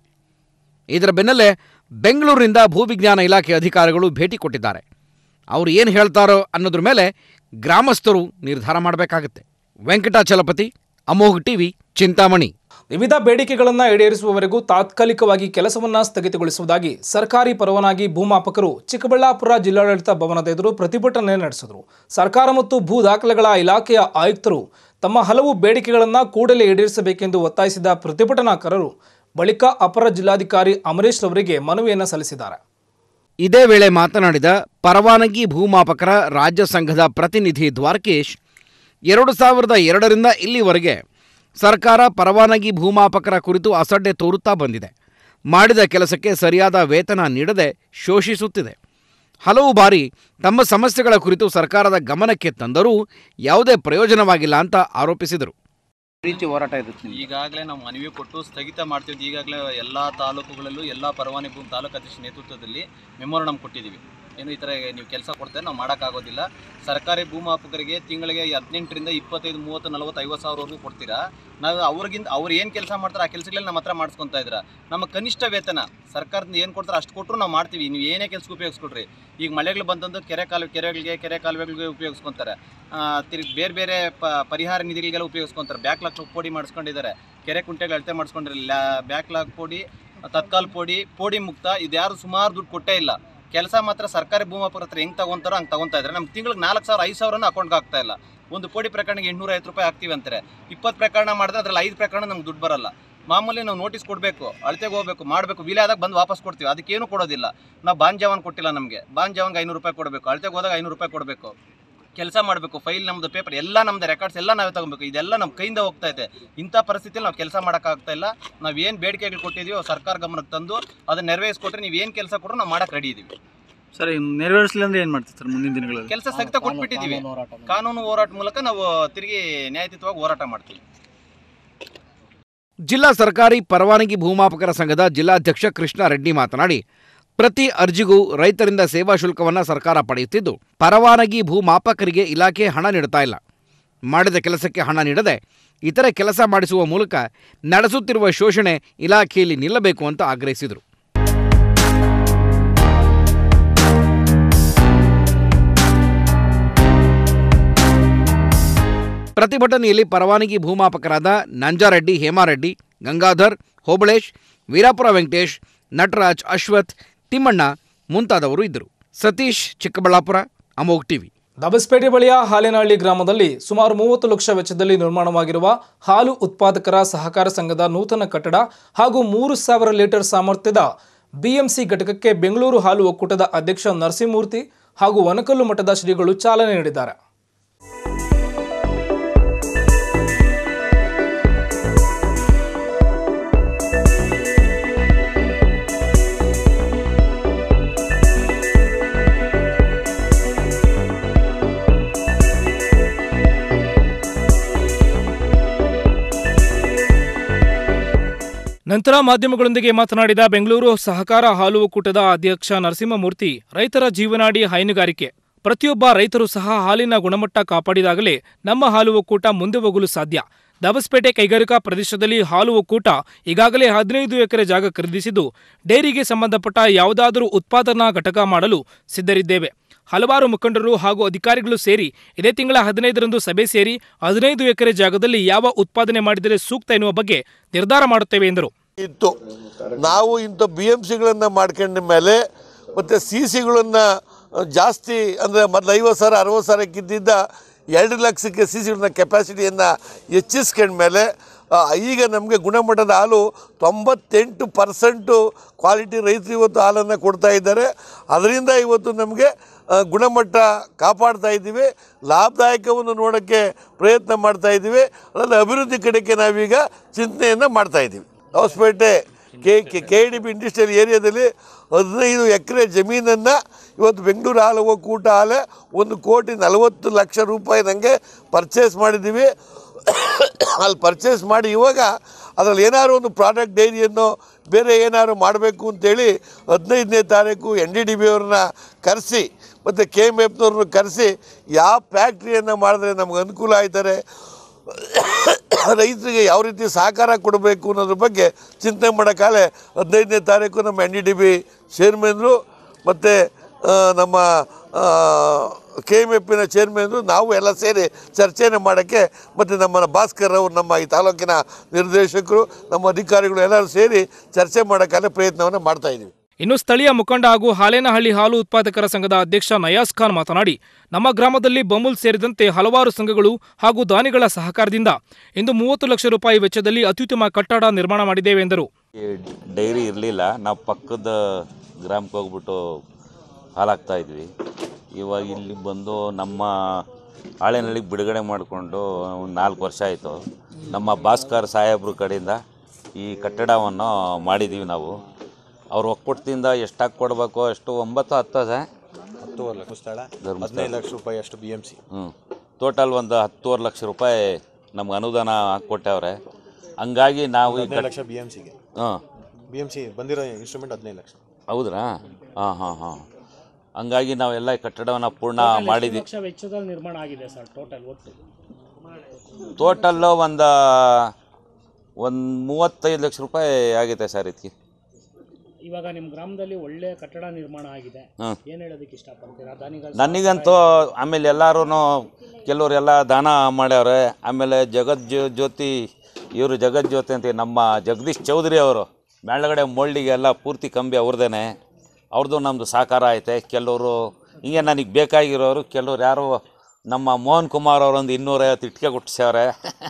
ಇದರ ಬೆನ್ನಲ್ಲೇ ಬೆಂಗಳೂರಿನಿಂದ ಭೂವಿಜ್ಞಾನ ಇಲಾಖೆ ಅಧಿಕಾರಿಗಳು ಭೇಟಿ ಕೊಟ್ಟಿದ್ದಾರೆ ಅವರು ಏನು ಹೇಳ್ತಾರೋ ಅನ್ನೋದ್ರ ಮೇಲೆ ಗ್ರಾಮಸ್ಥರು ನಿರ್ಧಾರ ಮಾಡಬೇಕಾಗತ್ತೆ ವೆಂಕಟಾಚಲಪತಿ ಅಮೋಘ್ ಟಿವಿ ಚಿಂತಾಮಣಿ ವಿವಿಧ ಬೇಡಿಕೆಗಳನ್ನು ಈಡೇರಿಸುವವರೆಗೂ ತಾತ್ಕಾಲಿಕವಾಗಿ ಕೆಲಸವನ್ನ ಸ್ಥಗಿತಗೊಳಿಸುವುದಾಗಿ ಸರ್ಕಾರಿ ಪರವಾನಗಿ ಭೂಮಾಪಕರು ಚಿಕ್ಕಬಳ್ಳಾಪುರ ಜಿಲ್ಲಾಡಳಿತ ಭವನದ ಎದುರು ಪ್ರತಿಭಟನೆ ನಡೆಸಿದರು ಸರ್ಕಾರ ಮತ್ತು ಭೂ ದಾಖಲೆಗಳ ಇಲಾಖೆಯ ಆಯುಕ್ತರು ತಮ್ಮ ಹಲವು ಬೇಡಿಕೆಗಳನ್ನು ಕೂಡಲೇ ಈಡೇರಿಸಬೇಕೆಂದು ಒತ್ತಾಯಿಸಿದ ಪ್ರತಿಭಟನಾಕಾರರು ಬಳಿಕ ಅಪರ ಜಿಲ್ಲಾಧಿಕಾರಿ ಅಮರೇಶ್ ರವರಿಗೆ ಮನವಿಯನ್ನು ಸಲ್ಲಿಸಿದ್ದಾರೆ ಇದೇ ವೇಳೆ ಮಾತನಾಡಿದ ಪರವಾನಗಿ ಭೂಮಾಪಕರ ರಾಜ್ಯ ಸಂಘದ ಪ್ರತಿನಿಧಿ ದ್ವಾರಕೇಶ್ ಎರಡು ಸಾವಿರದ ಎರಡರಿಂದ ಇಲ್ಲಿವರೆಗೆ ಸರ್ಕಾರ ಪರವಾನಗಿ ಭೂಮಾಪಕರ ಕುರಿತು ಅಸಡ್ಡೆ ತೋರುತ್ತಾ ಬಂದಿದೆ ಮಾಡಿದ ಕೆಲಸಕ್ಕೆ ಸರಿಯಾದ ವೇತನ ನೀಡದೆ ಶೋಷಿಸುತ್ತಿದೆ ಹಲವು ಬಾರಿ ತಮ್ಮ ಸಮಸ್ಯೆಗಳ ಕುರಿತು ಸರ್ಕಾರದ ಗಮನಕ್ಕೆ ತಂದರೂ ಯಾವುದೇ ಪ್ರಯೋಜನವಾಗಿಲ್ಲ ಅಂತ ಆರೋಪಿಸಿದರು ರೀತಿ ಹೋರಾಟ ಇರುತ್ತೆ ಈಗಾಗಲೇ ನಾವು ಮನವಿ ಕೊಟ್ಟು ಸ್ಥಗಿತ ಮಾಡ್ತಿದ್ದು ಈಗಾಗಲೇ ಎಲ್ಲ ತಾಲೂಕುಗಳಲ್ಲೂ ಎಲ್ಲ ಪರವಾನಗಿ ಭೂಮಿ ತಾಲೂಕು ಅಧ್ಯಕ್ಷ ನೇತೃತ್ವದಲ್ಲಿ ಮೆಮೊರಂಡಮ್ ಕೊಟ್ಟಿದ್ದೀವಿ ಏನು ಈ ಥರ ನೀವು ಕೆಲಸ ಕೊಡ್ತೇವೆ ನಾವು ಮಾಡೋಕ್ಕಾಗೋದಿಲ್ಲ ಸರ್ಕಾರಿ ಭೂಮಾಪಕರಿಗೆ ತಿಂಗಳಿಗೆ ಹದಿನೆಂಟರಿಂದ ಇಪ್ಪತ್ತೈದು ಮೂವತ್ತು ನಲವತ್ತು ಐವತ್ತು ಸಾವಿರವರೆಗೂ ಕೊಡ್ತೀರಾ ನಾವು ಅವ್ರಿಗಿಂತ ಅವ್ರು ಏನು ಕೆಲಸ ಮಾಡ್ತಾರೆ ಆ ಕೆಲಸಗಳಲ್ಲಿ ನಮ್ಮ ಹತ್ರ ಮಾಡಿಸ್ಕೊತಾ ಇದ್ದೀರಾ ನಮ್ಮ ಕನಿಷ್ಠ ವೇತನ ಸರ್ಕಾರದಿಂದ ಏನು ಕೊಡ್ತಾರೆ ಅಷ್ಟು ಕೊಟ್ಟರು ನಾವು ಮಾಡ್ತೀವಿ ನೀವು ಏನೇ ಕೆಲಸಕ್ಕೆ ಉಪಯೋಗಿಸ್ಕೊಡ್ರಿ ಈಗ ಮಳೆಗಳು ಬಂತಂದು ಕೆರೆ ಕಾಲು ಕೆರೆಗಳಿಗೆ ಕೆರೆ ಕಾಲುವೆಗಳಿಗೆ ಉಪಯೋಗಿಸ್ಕೊತಾರೆ ತಿರುಗಿ ಬೇರೆ ಬೇರೆ ಪ ಪರಿಹಾರ ನಿಧಿಗಳಿಗೆಲ್ಲ ಉಪಯೋಗಿಸ್ಕೊತಾರೆ ಬ್ಯಾಕ್ಲಾಗ್ ಪೋಡಿ ಮಾಡಿಸ್ಕೊಂಡಿದ್ದಾರೆ ಕೆರೆ ಕುಂಟೆಗಳು ಅಳತೆ ಮಾಡಿಸ್ಕೊಂಡಿರಲಿಲ್ಲ ಬ್ಯಾಕ್ಲಾಗ್ ಪೋಡಿ ತತ್ಕಾಲ್ ಪೋಡಿ ಪೋಡಿ ಮುಕ್ತ ಇದ್ಯಾರು ಸುಮಾರು ದುಡ್ಡು ಕೊಟ್ಟೇ ಇಲ್ಲ ಕೆಲಸ ಮಾತ್ರ ಸರ್ಕಾರಿ ಭೂಮಾಪಕರ ಹತ್ರ ಹೆಂಗೆ ತಗೊಂತಾರೋ ಹಂಗೆ ತಗೊಂತಾ ಇದ್ದಾರೆ ನಮ್ಗೆ ತಿಂಗಳಿಗೆ ನಾಲ್ಕು ಸಾವಿರ ಐದು ಸಾವಿರನೂ ಅಕೌಂಟ್ಗೆ ಆಗ್ತಾ ಇಲ್ಲ ಒಂದು ಕೋಟಿ ಪ್ರಕರಣಕ್ಕೆ ಎಂಟುನೂರ ಐವತ್ತು ರೂಪಾಯಿ ಹಾಕ್ತೀವಿ ಅಂತಾರೆ ಇಪ್ಪತ್ತು ಪ್ರಕರಣ ಮಾಡಿದ್ರೆ ಅದ್ರಲ್ಲಿ ಐದು ಪ್ರಕರಣ ನಮ್ಗೆ ದುಡ್ಡು ಬರಲ್ಲ ಮಾಮೂಲಿ ನಾವು ನೋಟಿಸ್ ಕೊಡಬೇಕು ಅಳತೆಗೆ ಹೋಗ್ಬೇಕು ಮಾಡಬೇಕು ವಿಲೆ ಆದಾಗ ಬಂದು ವಾಪಸ್ ಕೊಡ್ತೀವಿ ಅದಕ್ಕೇನು ಕೊಡೋದಿಲ್ಲ ನಾವು ಬಾಂಡ್ ಜವಾನ್ ಕೊಟ್ಟಿಲ್ಲ ನಮಗೆ ಬಾಂಡ್ ಜವಾನ್ಗೆ ಐನೂರು ರೂಪಾಯಿ ಕೊಡಬೇಕು ಅಳತೆಗೆ ಹೋದಾಗ ಐನೂರು ರೂಪಾಯಿ ಕೊಡಬೇಕು ಕೆಲಸ ಮಾಡಬೇಕು ಫೈಲ್ ನಮ್ಮದು ಪೇಪರ್ ಎಲ್ಲ ನಮ್ಮದು ರೆಕಾರ್ಡ್ಸ್ ಎಲ್ಲ ನಾವೇ ತಗೊಬೇಕು ಇದೆಲ್ಲ ನಮ್ಮ ಕೈಯಿಂದ ಹೋಗ್ತಾ ಇದೆ ಇಂಥ ಪರಿಸ್ಥಿತಿಯಲ್ಲಿ ನಾವು ಕೆಲಸ ಮಾಡೋಕ್ಕಾಗ್ತಾ ಇಲ್ಲ ನಾವು ಏನು ಬೇಡಿಕೆಗಳು ಕೊಟ್ಟಿದ್ದೀವೋ ಸರ್ಕಾರ ಗಮನಕ್ಕೆ ತಂದು ಅದನ್ನ ನೆರವೇರಿಸ್ಕೊಟ್ರೆ ನೀವು ಏನು ಕೆಲಸ ಕೊಟ್ಟರು ನಾವು ಮಾಡಕ್ಕೆ ರೆಡಿ ಇದ್ದೀವಿ ಸರ್ ನೆರವೇರಿಸಲಿಲ್ಲ ಅಂದ್ರೆ ಏನು ಮಾಡ್ತೀವಿ ಸರ್ ಮುಂದಿನ ದಿನಗಳಲ್ಲಿ ಕೆಲಸ ಸ್ಥಗಿತ ಕೊಟ್ಬಿಟ್ಟಿದ್ದೀವಿ ಕಾನೂನು ಹೋರಾಟ ಮೂಲಕ ನಾವು ತಿರುಗಿ ನ್ಯಾಯಯುತವಾಗಿ ಹೋರಾಟ ಮಾಡ್ತೀವಿ ಜಿಲ್ಲಾ ಸರ್ಕಾರಿ ಪರವಾನಗಿ ಭೂಮಾಪಕರ ಸಂಘದ ಜಿಲ್ಲಾಧ್ಯಕ್ಷ ಕೃಷ್ಣ ರೆಡ್ಡಿ ಮಾತನಾಡಿ ಪ್ರತಿ ಅರ್ಜಿಗೂ ರೈತರಿಂದ ಸೇವಾ ಶುಲ್ಕವನ್ನು ಸರ್ಕಾರ ಪಡೆಯುತ್ತಿದ್ದು ಪರವಾನಗಿ ಭೂಮಾಪಕರಿಗೆ ಇಲಾಖೆ ಹಣ ನೀಡುತ್ತಾ ಇಲ್ಲ ಮಾಡಿದ ಕೆಲಸಕ್ಕೆ ಹಣ ನೀಡದೆ ಇತರೆ ಕೆಲಸ ಮಾಡಿಸುವ ಮೂಲಕ ನಡೆಸುತ್ತಿರುವ ಶೋಷಣೆ ಇಲಾಖೆಯಲ್ಲಿ ನಿಲ್ಲಬೇಕು ಅಂತ ಆಗ್ರಹಿಸಿದರು ಪ್ರತಿಭಟನೆಯಲ್ಲಿ ಪರವಾನಗಿ ಭೂಮಾಪಕರಾದ ನಂಜಾರೆಡ್ಡಿ ಹೇಮಾರೆಡ್ಡಿ ಗಂಗಾಧರ್ ಹೋಬಳೇಶ್ ವೀರಾಪುರ ವೆಂಕಟೇಶ್ ನಟರಾಜ್ ಅಶ್ವಥ್ ತಿಮ್ಮಣ್ಣ ಮುಂತಾದವರು ಇದ್ದರು ಸತೀಶ್ ಚಿಕ್ಕಬಳ್ಳಾಪುರ ಅಮೋಘ್ ಟಿವಿ ದಬಸ್ಪೇಟೆ ಬಳಿಯ ಹಾಲೇನಹಳ್ಳಿ ಗ್ರಾಮದಲ್ಲಿ ಸುಮಾರು ಮೂವತ್ತು ಲಕ್ಷ ವೆಚ್ಚದಲ್ಲಿ ನಿರ್ಮಾಣವಾಗಿರುವ ಹಾಲು ಉತ್ಪಾದಕರ ಸಹಕಾರ ಸಂಘದ ನೂತನ ಕಟ್ಟಡ ಹಾಗೂ ಮೂರು ಸಾವಿರ ಲೀಟರ್ ಸಾಮರ್ಥ್ಯದ ಬಿಎಂಸಿ ಘಟಕಕ್ಕೆ ಬೆಂಗಳೂರು ಹಾಲು ಒಕ್ಕೂಟದ ಅಧ್ಯಕ್ಷ ನರಸಿಂಹಮೂರ್ತಿ ಹಾಗೂ ವನಕಲ್ಲು ಮಠದ ಶ್ರೀಗಳು ಚಾಲನೆ ನೀಡಿದ್ದಾರೆ ನಂತರ ಮಾಧ್ಯಮಗಳೊಂದಿಗೆ ಮಾತನಾಡಿದ ಬೆಂಗಳೂರು ಸಹಕಾರ ಹಾಲು ಒಕ್ಕೂಟದ ಅಧ್ಯಕ್ಷ ನರಸಿಂಹಮೂರ್ತಿ ರೈತರ ಜೀವನಾಡಿ ಹೈನುಗಾರಿಕೆ ಪ್ರತಿಯೊಬ್ಬ ರೈತರು ಸಹ ಹಾಲಿನ ಗುಣಮಟ್ಟ ಕಾಪಾಡಿದಾಗಲೇ ನಮ್ಮ ಹಾಲು ಒಕ್ಕೂಟ ಮುಂದೆ ಹೋಗಲು ಸಾಧ್ಯ ದಬಸ್ಪೇಟೆ ಕೈಗಾರಿಕಾ ಪ್ರದೇಶದಲ್ಲಿ ಹಾಲು ಒಕ್ಕೂಟ ಈಗಾಗಲೇ ಹದಿನೈದು ಎಕರೆ ಜಾಗ ಖರೀದಿಸಿದ್ದು ಡೈರಿಗೆ ಸಂಬಂಧಪಟ್ಟ ಯಾವುದಾದರೂ ಉತ್ಪಾದನಾ ಘಟಕ ಮಾಡಲು ಸಿದ್ಧರಿದ್ದೇವೆ ಹಲವಾರು ಮುಖಂಡರು ಹಾಗೂ ಅಧಿಕಾರಿಗಳು ಸೇರಿ ಇದೇ ತಿಂಗಳ ಹದಿನೈದರಂದು ಸಭೆ ಸೇರಿ ಹದಿನೈದು ಎಕರೆ ಜಾಗದಲ್ಲಿ ಯಾವ ಉತ್ಪಾದನೆ ಮಾಡಿದರೆ ಸೂಕ್ತ ಎನ್ನುವ ಬಗ್ಗೆ ನಿರ್ಧಾರ ಮಾಡುತ್ತೇವೆ ಎಂದರು ಇತ್ತು ನಾವು ಇಂಥ ಬಿ ಎಮ್ ಸಿಗಳನ್ನು ಮಾಡ್ಕೊಂಡ ಮೇಲೆ ಮತ್ತು ಸಿ ಸಿಗಳನ್ನು ಜಾಸ್ತಿ ಅಂದರೆ ಮೊದಲು ಐವತ್ತು ಸಾವಿರ ಅರವತ್ತು ಸಾವಿರಕ್ಕಿದ್ದಿದ್ದ ಎರಡು ಲಕ್ಷಕ್ಕೆ ಸಿ ಸಿಗಳನ್ನ ಕೆಪಾಸಿಟಿಯನ್ನು ಹೆಚ್ಚಿಸ್ಕೊಂಡ್ಮೇಲೆ ಆ, ಈಗ ನಮಗೆ ಗುಣಮಟ್ಟದ ಹಾಲು ತೊಂಬತ್ತೆಂಟು ಪರ್ಸೆಂಟು ಕ್ವಾಲಿಟಿ ರೈತರು ಇವತ್ತು ಹಾಲನ್ನು ಕೊಡ್ತಾ ಇದ್ದಾರೆ ಅದರಿಂದ ಇವತ್ತು ನಮಗೆ ಆ, ಗುಣಮಟ್ಟ ಕಾಪಾಡ್ತಾ ಇದ್ದೀವಿ ಲಾಭದಾಯಕವನ್ನು ನೋಡೋಕ್ಕೆ ಪ್ರಯತ್ನ ಮಾಡ್ತಾ ಇದ್ದೀವಿ ಅದರಲ್ಲಿ ಅಭಿವೃದ್ಧಿ ಕಡೆಗೆ ನಾವೀಗ ಚಿಂತನೆಯನ್ನು ಮಾಡ್ತಾ ಇದ್ದೀವಿ Hospet K K K D B industrial ಏರಿಯಾದಲ್ಲಿ ಹದಿನೈದು ಎಕರೆ ಜಮೀನನ್ನು ಇವತ್ತು ಬೆಂಗಳೂರು ಹಾಲು ಒಕ್ಕೂಟ ಹಾಲೆ ಒಂದು ಕೋಟಿ ನಲವತ್ತು ಲಕ್ಷ ರೂಪಾಯಿ ನನಗೆ ಪರ್ಚೇಸ್ ಮಾಡಿದ್ದೀವಿ ಅಲ್ಲಿ ಪರ್ಚೇಸ್ ಮಾಡಿ ಇವಾಗ ಅದರಲ್ಲಿ ಏನಾದ್ರು ಒಂದು ಪ್ರಾಡಕ್ಟ್ ಡೈರಿಯನ್ನು ಬೇರೆ ಏನಾದ್ರು ಮಾಡಬೇಕು ಅಂತೇಳಿ ಹದಿನೈದನೇ ತಾರೀಕು ಎನ್ ಡಿ ಡಿ ಬಿ ಅವ್ರನ್ನ ಕರೆಸಿ ಮತ್ತು ಕೆ ಎಮ್ ಎಫ್ನವ್ರನ್ನ ಕರೆಸಿ ಯಾವ ಫ್ಯಾಕ್ಟ್ರಿಯನ್ನು ಮಾಡಿದ್ರೆ ನಮ್ಗೆ ಅನುಕೂಲ ಆಯ್ತಾರೆ ರೈತರಿಗೆ ಯಾವ ರೀತಿ ಸಹಕಾರ ಕೊಡಬೇಕು ಅನ್ನೋದ್ರ ಬಗ್ಗೆ ಚಿಂತನೆ ಮಾಡೋಕ್ಕಾಗಲೇ ಹದಿನೈದನೇ ತಾರೀಕು ನಮ್ಮ ಎನ್ ಡಿ ಡಿ ಬಿ ಚೇರ್ಮನ್ರು ಮತ್ತು ನಮ್ಮ ಕೆ ಎಮ್ ಎಫಿನ ಚೇರ್ಮನ್ರು ನಾವು ಎಲ್ಲ ಸೇರಿ ಚರ್ಚೆಯನ್ನು ಮಾಡೋಕ್ಕೆ ಮತ್ತು ನಮ್ಮ ಭಾಸ್ಕರ್ ಅವರು ನಮ್ಮ ಈ ತಾಲೂಕಿನ ನಿರ್ದೇಶಕರು ನಮ್ಮ ಅಧಿಕಾರಿಗಳು ಎಲ್ಲರೂ ಸೇರಿ ಚರ್ಚೆ ಮಾಡೋಕ್ಕಾಗಲೇ ಪ್ರಯತ್ನವನ್ನು ಮಾಡ್ತಾಯಿದ್ದೀವಿ ಇನ್ನು ಸ್ಥಳೀಯ ಮುಖಂಡ ಹಾಗೂ ಹಾಲೇನಹಳ್ಳಿ ಹಾಲು ಉತ್ಪಾದಕರ ಸಂಘದ ಅಧ್ಯಕ್ಷ ನಯಾಸ್ ಖಾನ್ ಮಾತನಾಡಿ ನಮ್ಮ ಗ್ರಾಮದಲ್ಲಿ ಬಮುಲ್ ಸೇರಿದಂತೆ ಹಲವಾರು ಸಂಘಗಳು ಹಾಗೂ ದಾನಿಗಳ ಸಹಕಾರದಿಂದ ಇಂದು ಮೂವತ್ತು ಲಕ್ಷ ರೂಪಾಯಿ ವೆಚ್ಚದಲ್ಲಿ ಅತ್ಯುತ್ತಮ ಕಟ್ಟಡ ನಿರ್ಮಾಣ ಮಾಡಿದ್ದೇವೆ ಎಂದರು ಈ ಡೈರಿ ಇರಲಿಲ್ಲ ನಾವು ಪಕ್ಕದ ಗ್ರಾಮಕ್ಕೆ ಹೋಗ್ಬಿಟ್ಟು ಹಾಲು ಹಾಕ್ತಾ ಇದ್ವಿ ಇವಾಗ ಇಲ್ಲಿ ಬಂದು ನಮ್ಮ ಹಾಳೆನಳ್ಳಿಗೆ ಬಿಡುಗಡೆ ಮಾಡಿಕೊಂಡು ಒಂದು ನಾಲ್ಕು ವರ್ಷ ಆಯಿತು ನಮ್ಮ ಭಾಸ್ಕರ್ ಸಾಹೇಬ್ರ ಕಡೆಯಿಂದ ಈ ಕಟ್ಟಡವನ್ನು ಮಾಡಿದ್ದೀವಿ ನಾವು ಅವ್ರ ಒಕ್ಕೂಟದಿಂದ ಎಷ್ಟಾಗಿ ಕೊಡಬೇಕು ಅಷ್ಟು ಒಂಬತ್ತು ಹತ್ತು ಸರ್ ಹತ್ತುವರೆ ಲಕ್ಷ ಸ್ಥಳ ಧರ್ಮಸ್ಥಳ. ಹದಿನೈದು ಲಕ್ಷ ರೂಪಾಯಿ ಅಷ್ಟು ಬಿ ಎಮ್ ಸಿ ಹ್ಞೂ ಟೋಟಲ್ ಒಂದು ಹತ್ತುವರೆ ಲಕ್ಷ ರೂಪಾಯಿ ನಮ್ಗೆ ಅನುದಾನ ಕೊಟ್ಟವ್ರೆ ಹಂಗಾಗಿ ನಾವು ಈ ಹದಿನೈದು ಕಟ್- ಲಕ್ಷ ಬಿ ಎಮ್ ಸಿಗೆ ಹಾಂ ಬಿ ಎಮ್ ಸಿ ಬಂದಿರೋ ಇನ್ಸ್ಟ್ರೂಮೆಂಟ್ ಹದಿನೈದು ಲಕ್ಷ ಹೌದ್ರಾ ಹಾಂ ಹಾಂ ಹಾಂ ಹಂಗಾಗಿ ನಾವೆಲ್ಲ ಈ ಕಟ್ಟಡವನ್ನು ಪೂರ್ಣ ಮಾಡಿದ್ವಿ ಲಕ್ಷ ವೆಚ್ಚದಲ್ಲಿ ನಿರ್ಮಾಣ ಆಗಿದೆ ಸರ್ ಟೋಟಲ್ ಒಟ್ಟು ಟೋಟಲ್ಲು ಒಂದು ಒಂದು ಮೂವತ್ತೈದು ಲಕ್ಷ ರೂಪಾಯಿ ಆಗೈತೆ ಸರ್ ಇದಕ್ಕೆ ಇವಾಗ ನಿಮ್ಮ ಗ್ರಾಮದಲ್ಲಿ ಒಳ್ಳೆ ಕಟ್ಟಡ ನಿರ್ಮಾಣ ಆಗಿದೆ ಹ್ಮ್. ಏನು ಹೇಳೋದಕ್ಕೆ ಇಷ್ಟಪಡ್ತೀರಾ ದಾನಿಗಳು ನನಗಂತೂ ಆಮೇಲೆ ಎಲ್ಲರೂ ಕೆಲವರೆಲ್ಲ ದಾನ ಮಾಡ್ಯವ್ರೆ ಆಮೇಲೆ ಜಗತ್ ಜ್ಯೋ ಜ್ಯೋತಿ ಇವರು ಜಗತ್ ಜ್ಯೋತಿ ಅಂತ ನಮ್ಮ ಜಗದೀಶ್ ಚೌಧರಿ ಅವರು ಮೇಳಗಡೆ ಮೋಲ್ಡಿಗೆ ಎಲ್ಲ ಪೂರ್ತಿ ಕಂಬಿ ಅವ್ರದ್ದೇನೆ ಅವ್ರದ್ದು ನಮ್ಮದು ಸಹಕಾರ ಐತೆ ಕೆಲವರು ಹಿಂಗೆ ನನಗೆ ಬೇಕಾಗಿರೋರು ಕೆಲವ್ರು ಯಾರು ನಮ್ಮ ಮೋಹನ್ ಕುಮಾರ್ ಅವರೊಂದು ಇನ್ನೂರೈವತ್ತು ಇಟ್ಕೆ ಕೊಟ್ಟಿಸ್ಯವ್ರೆ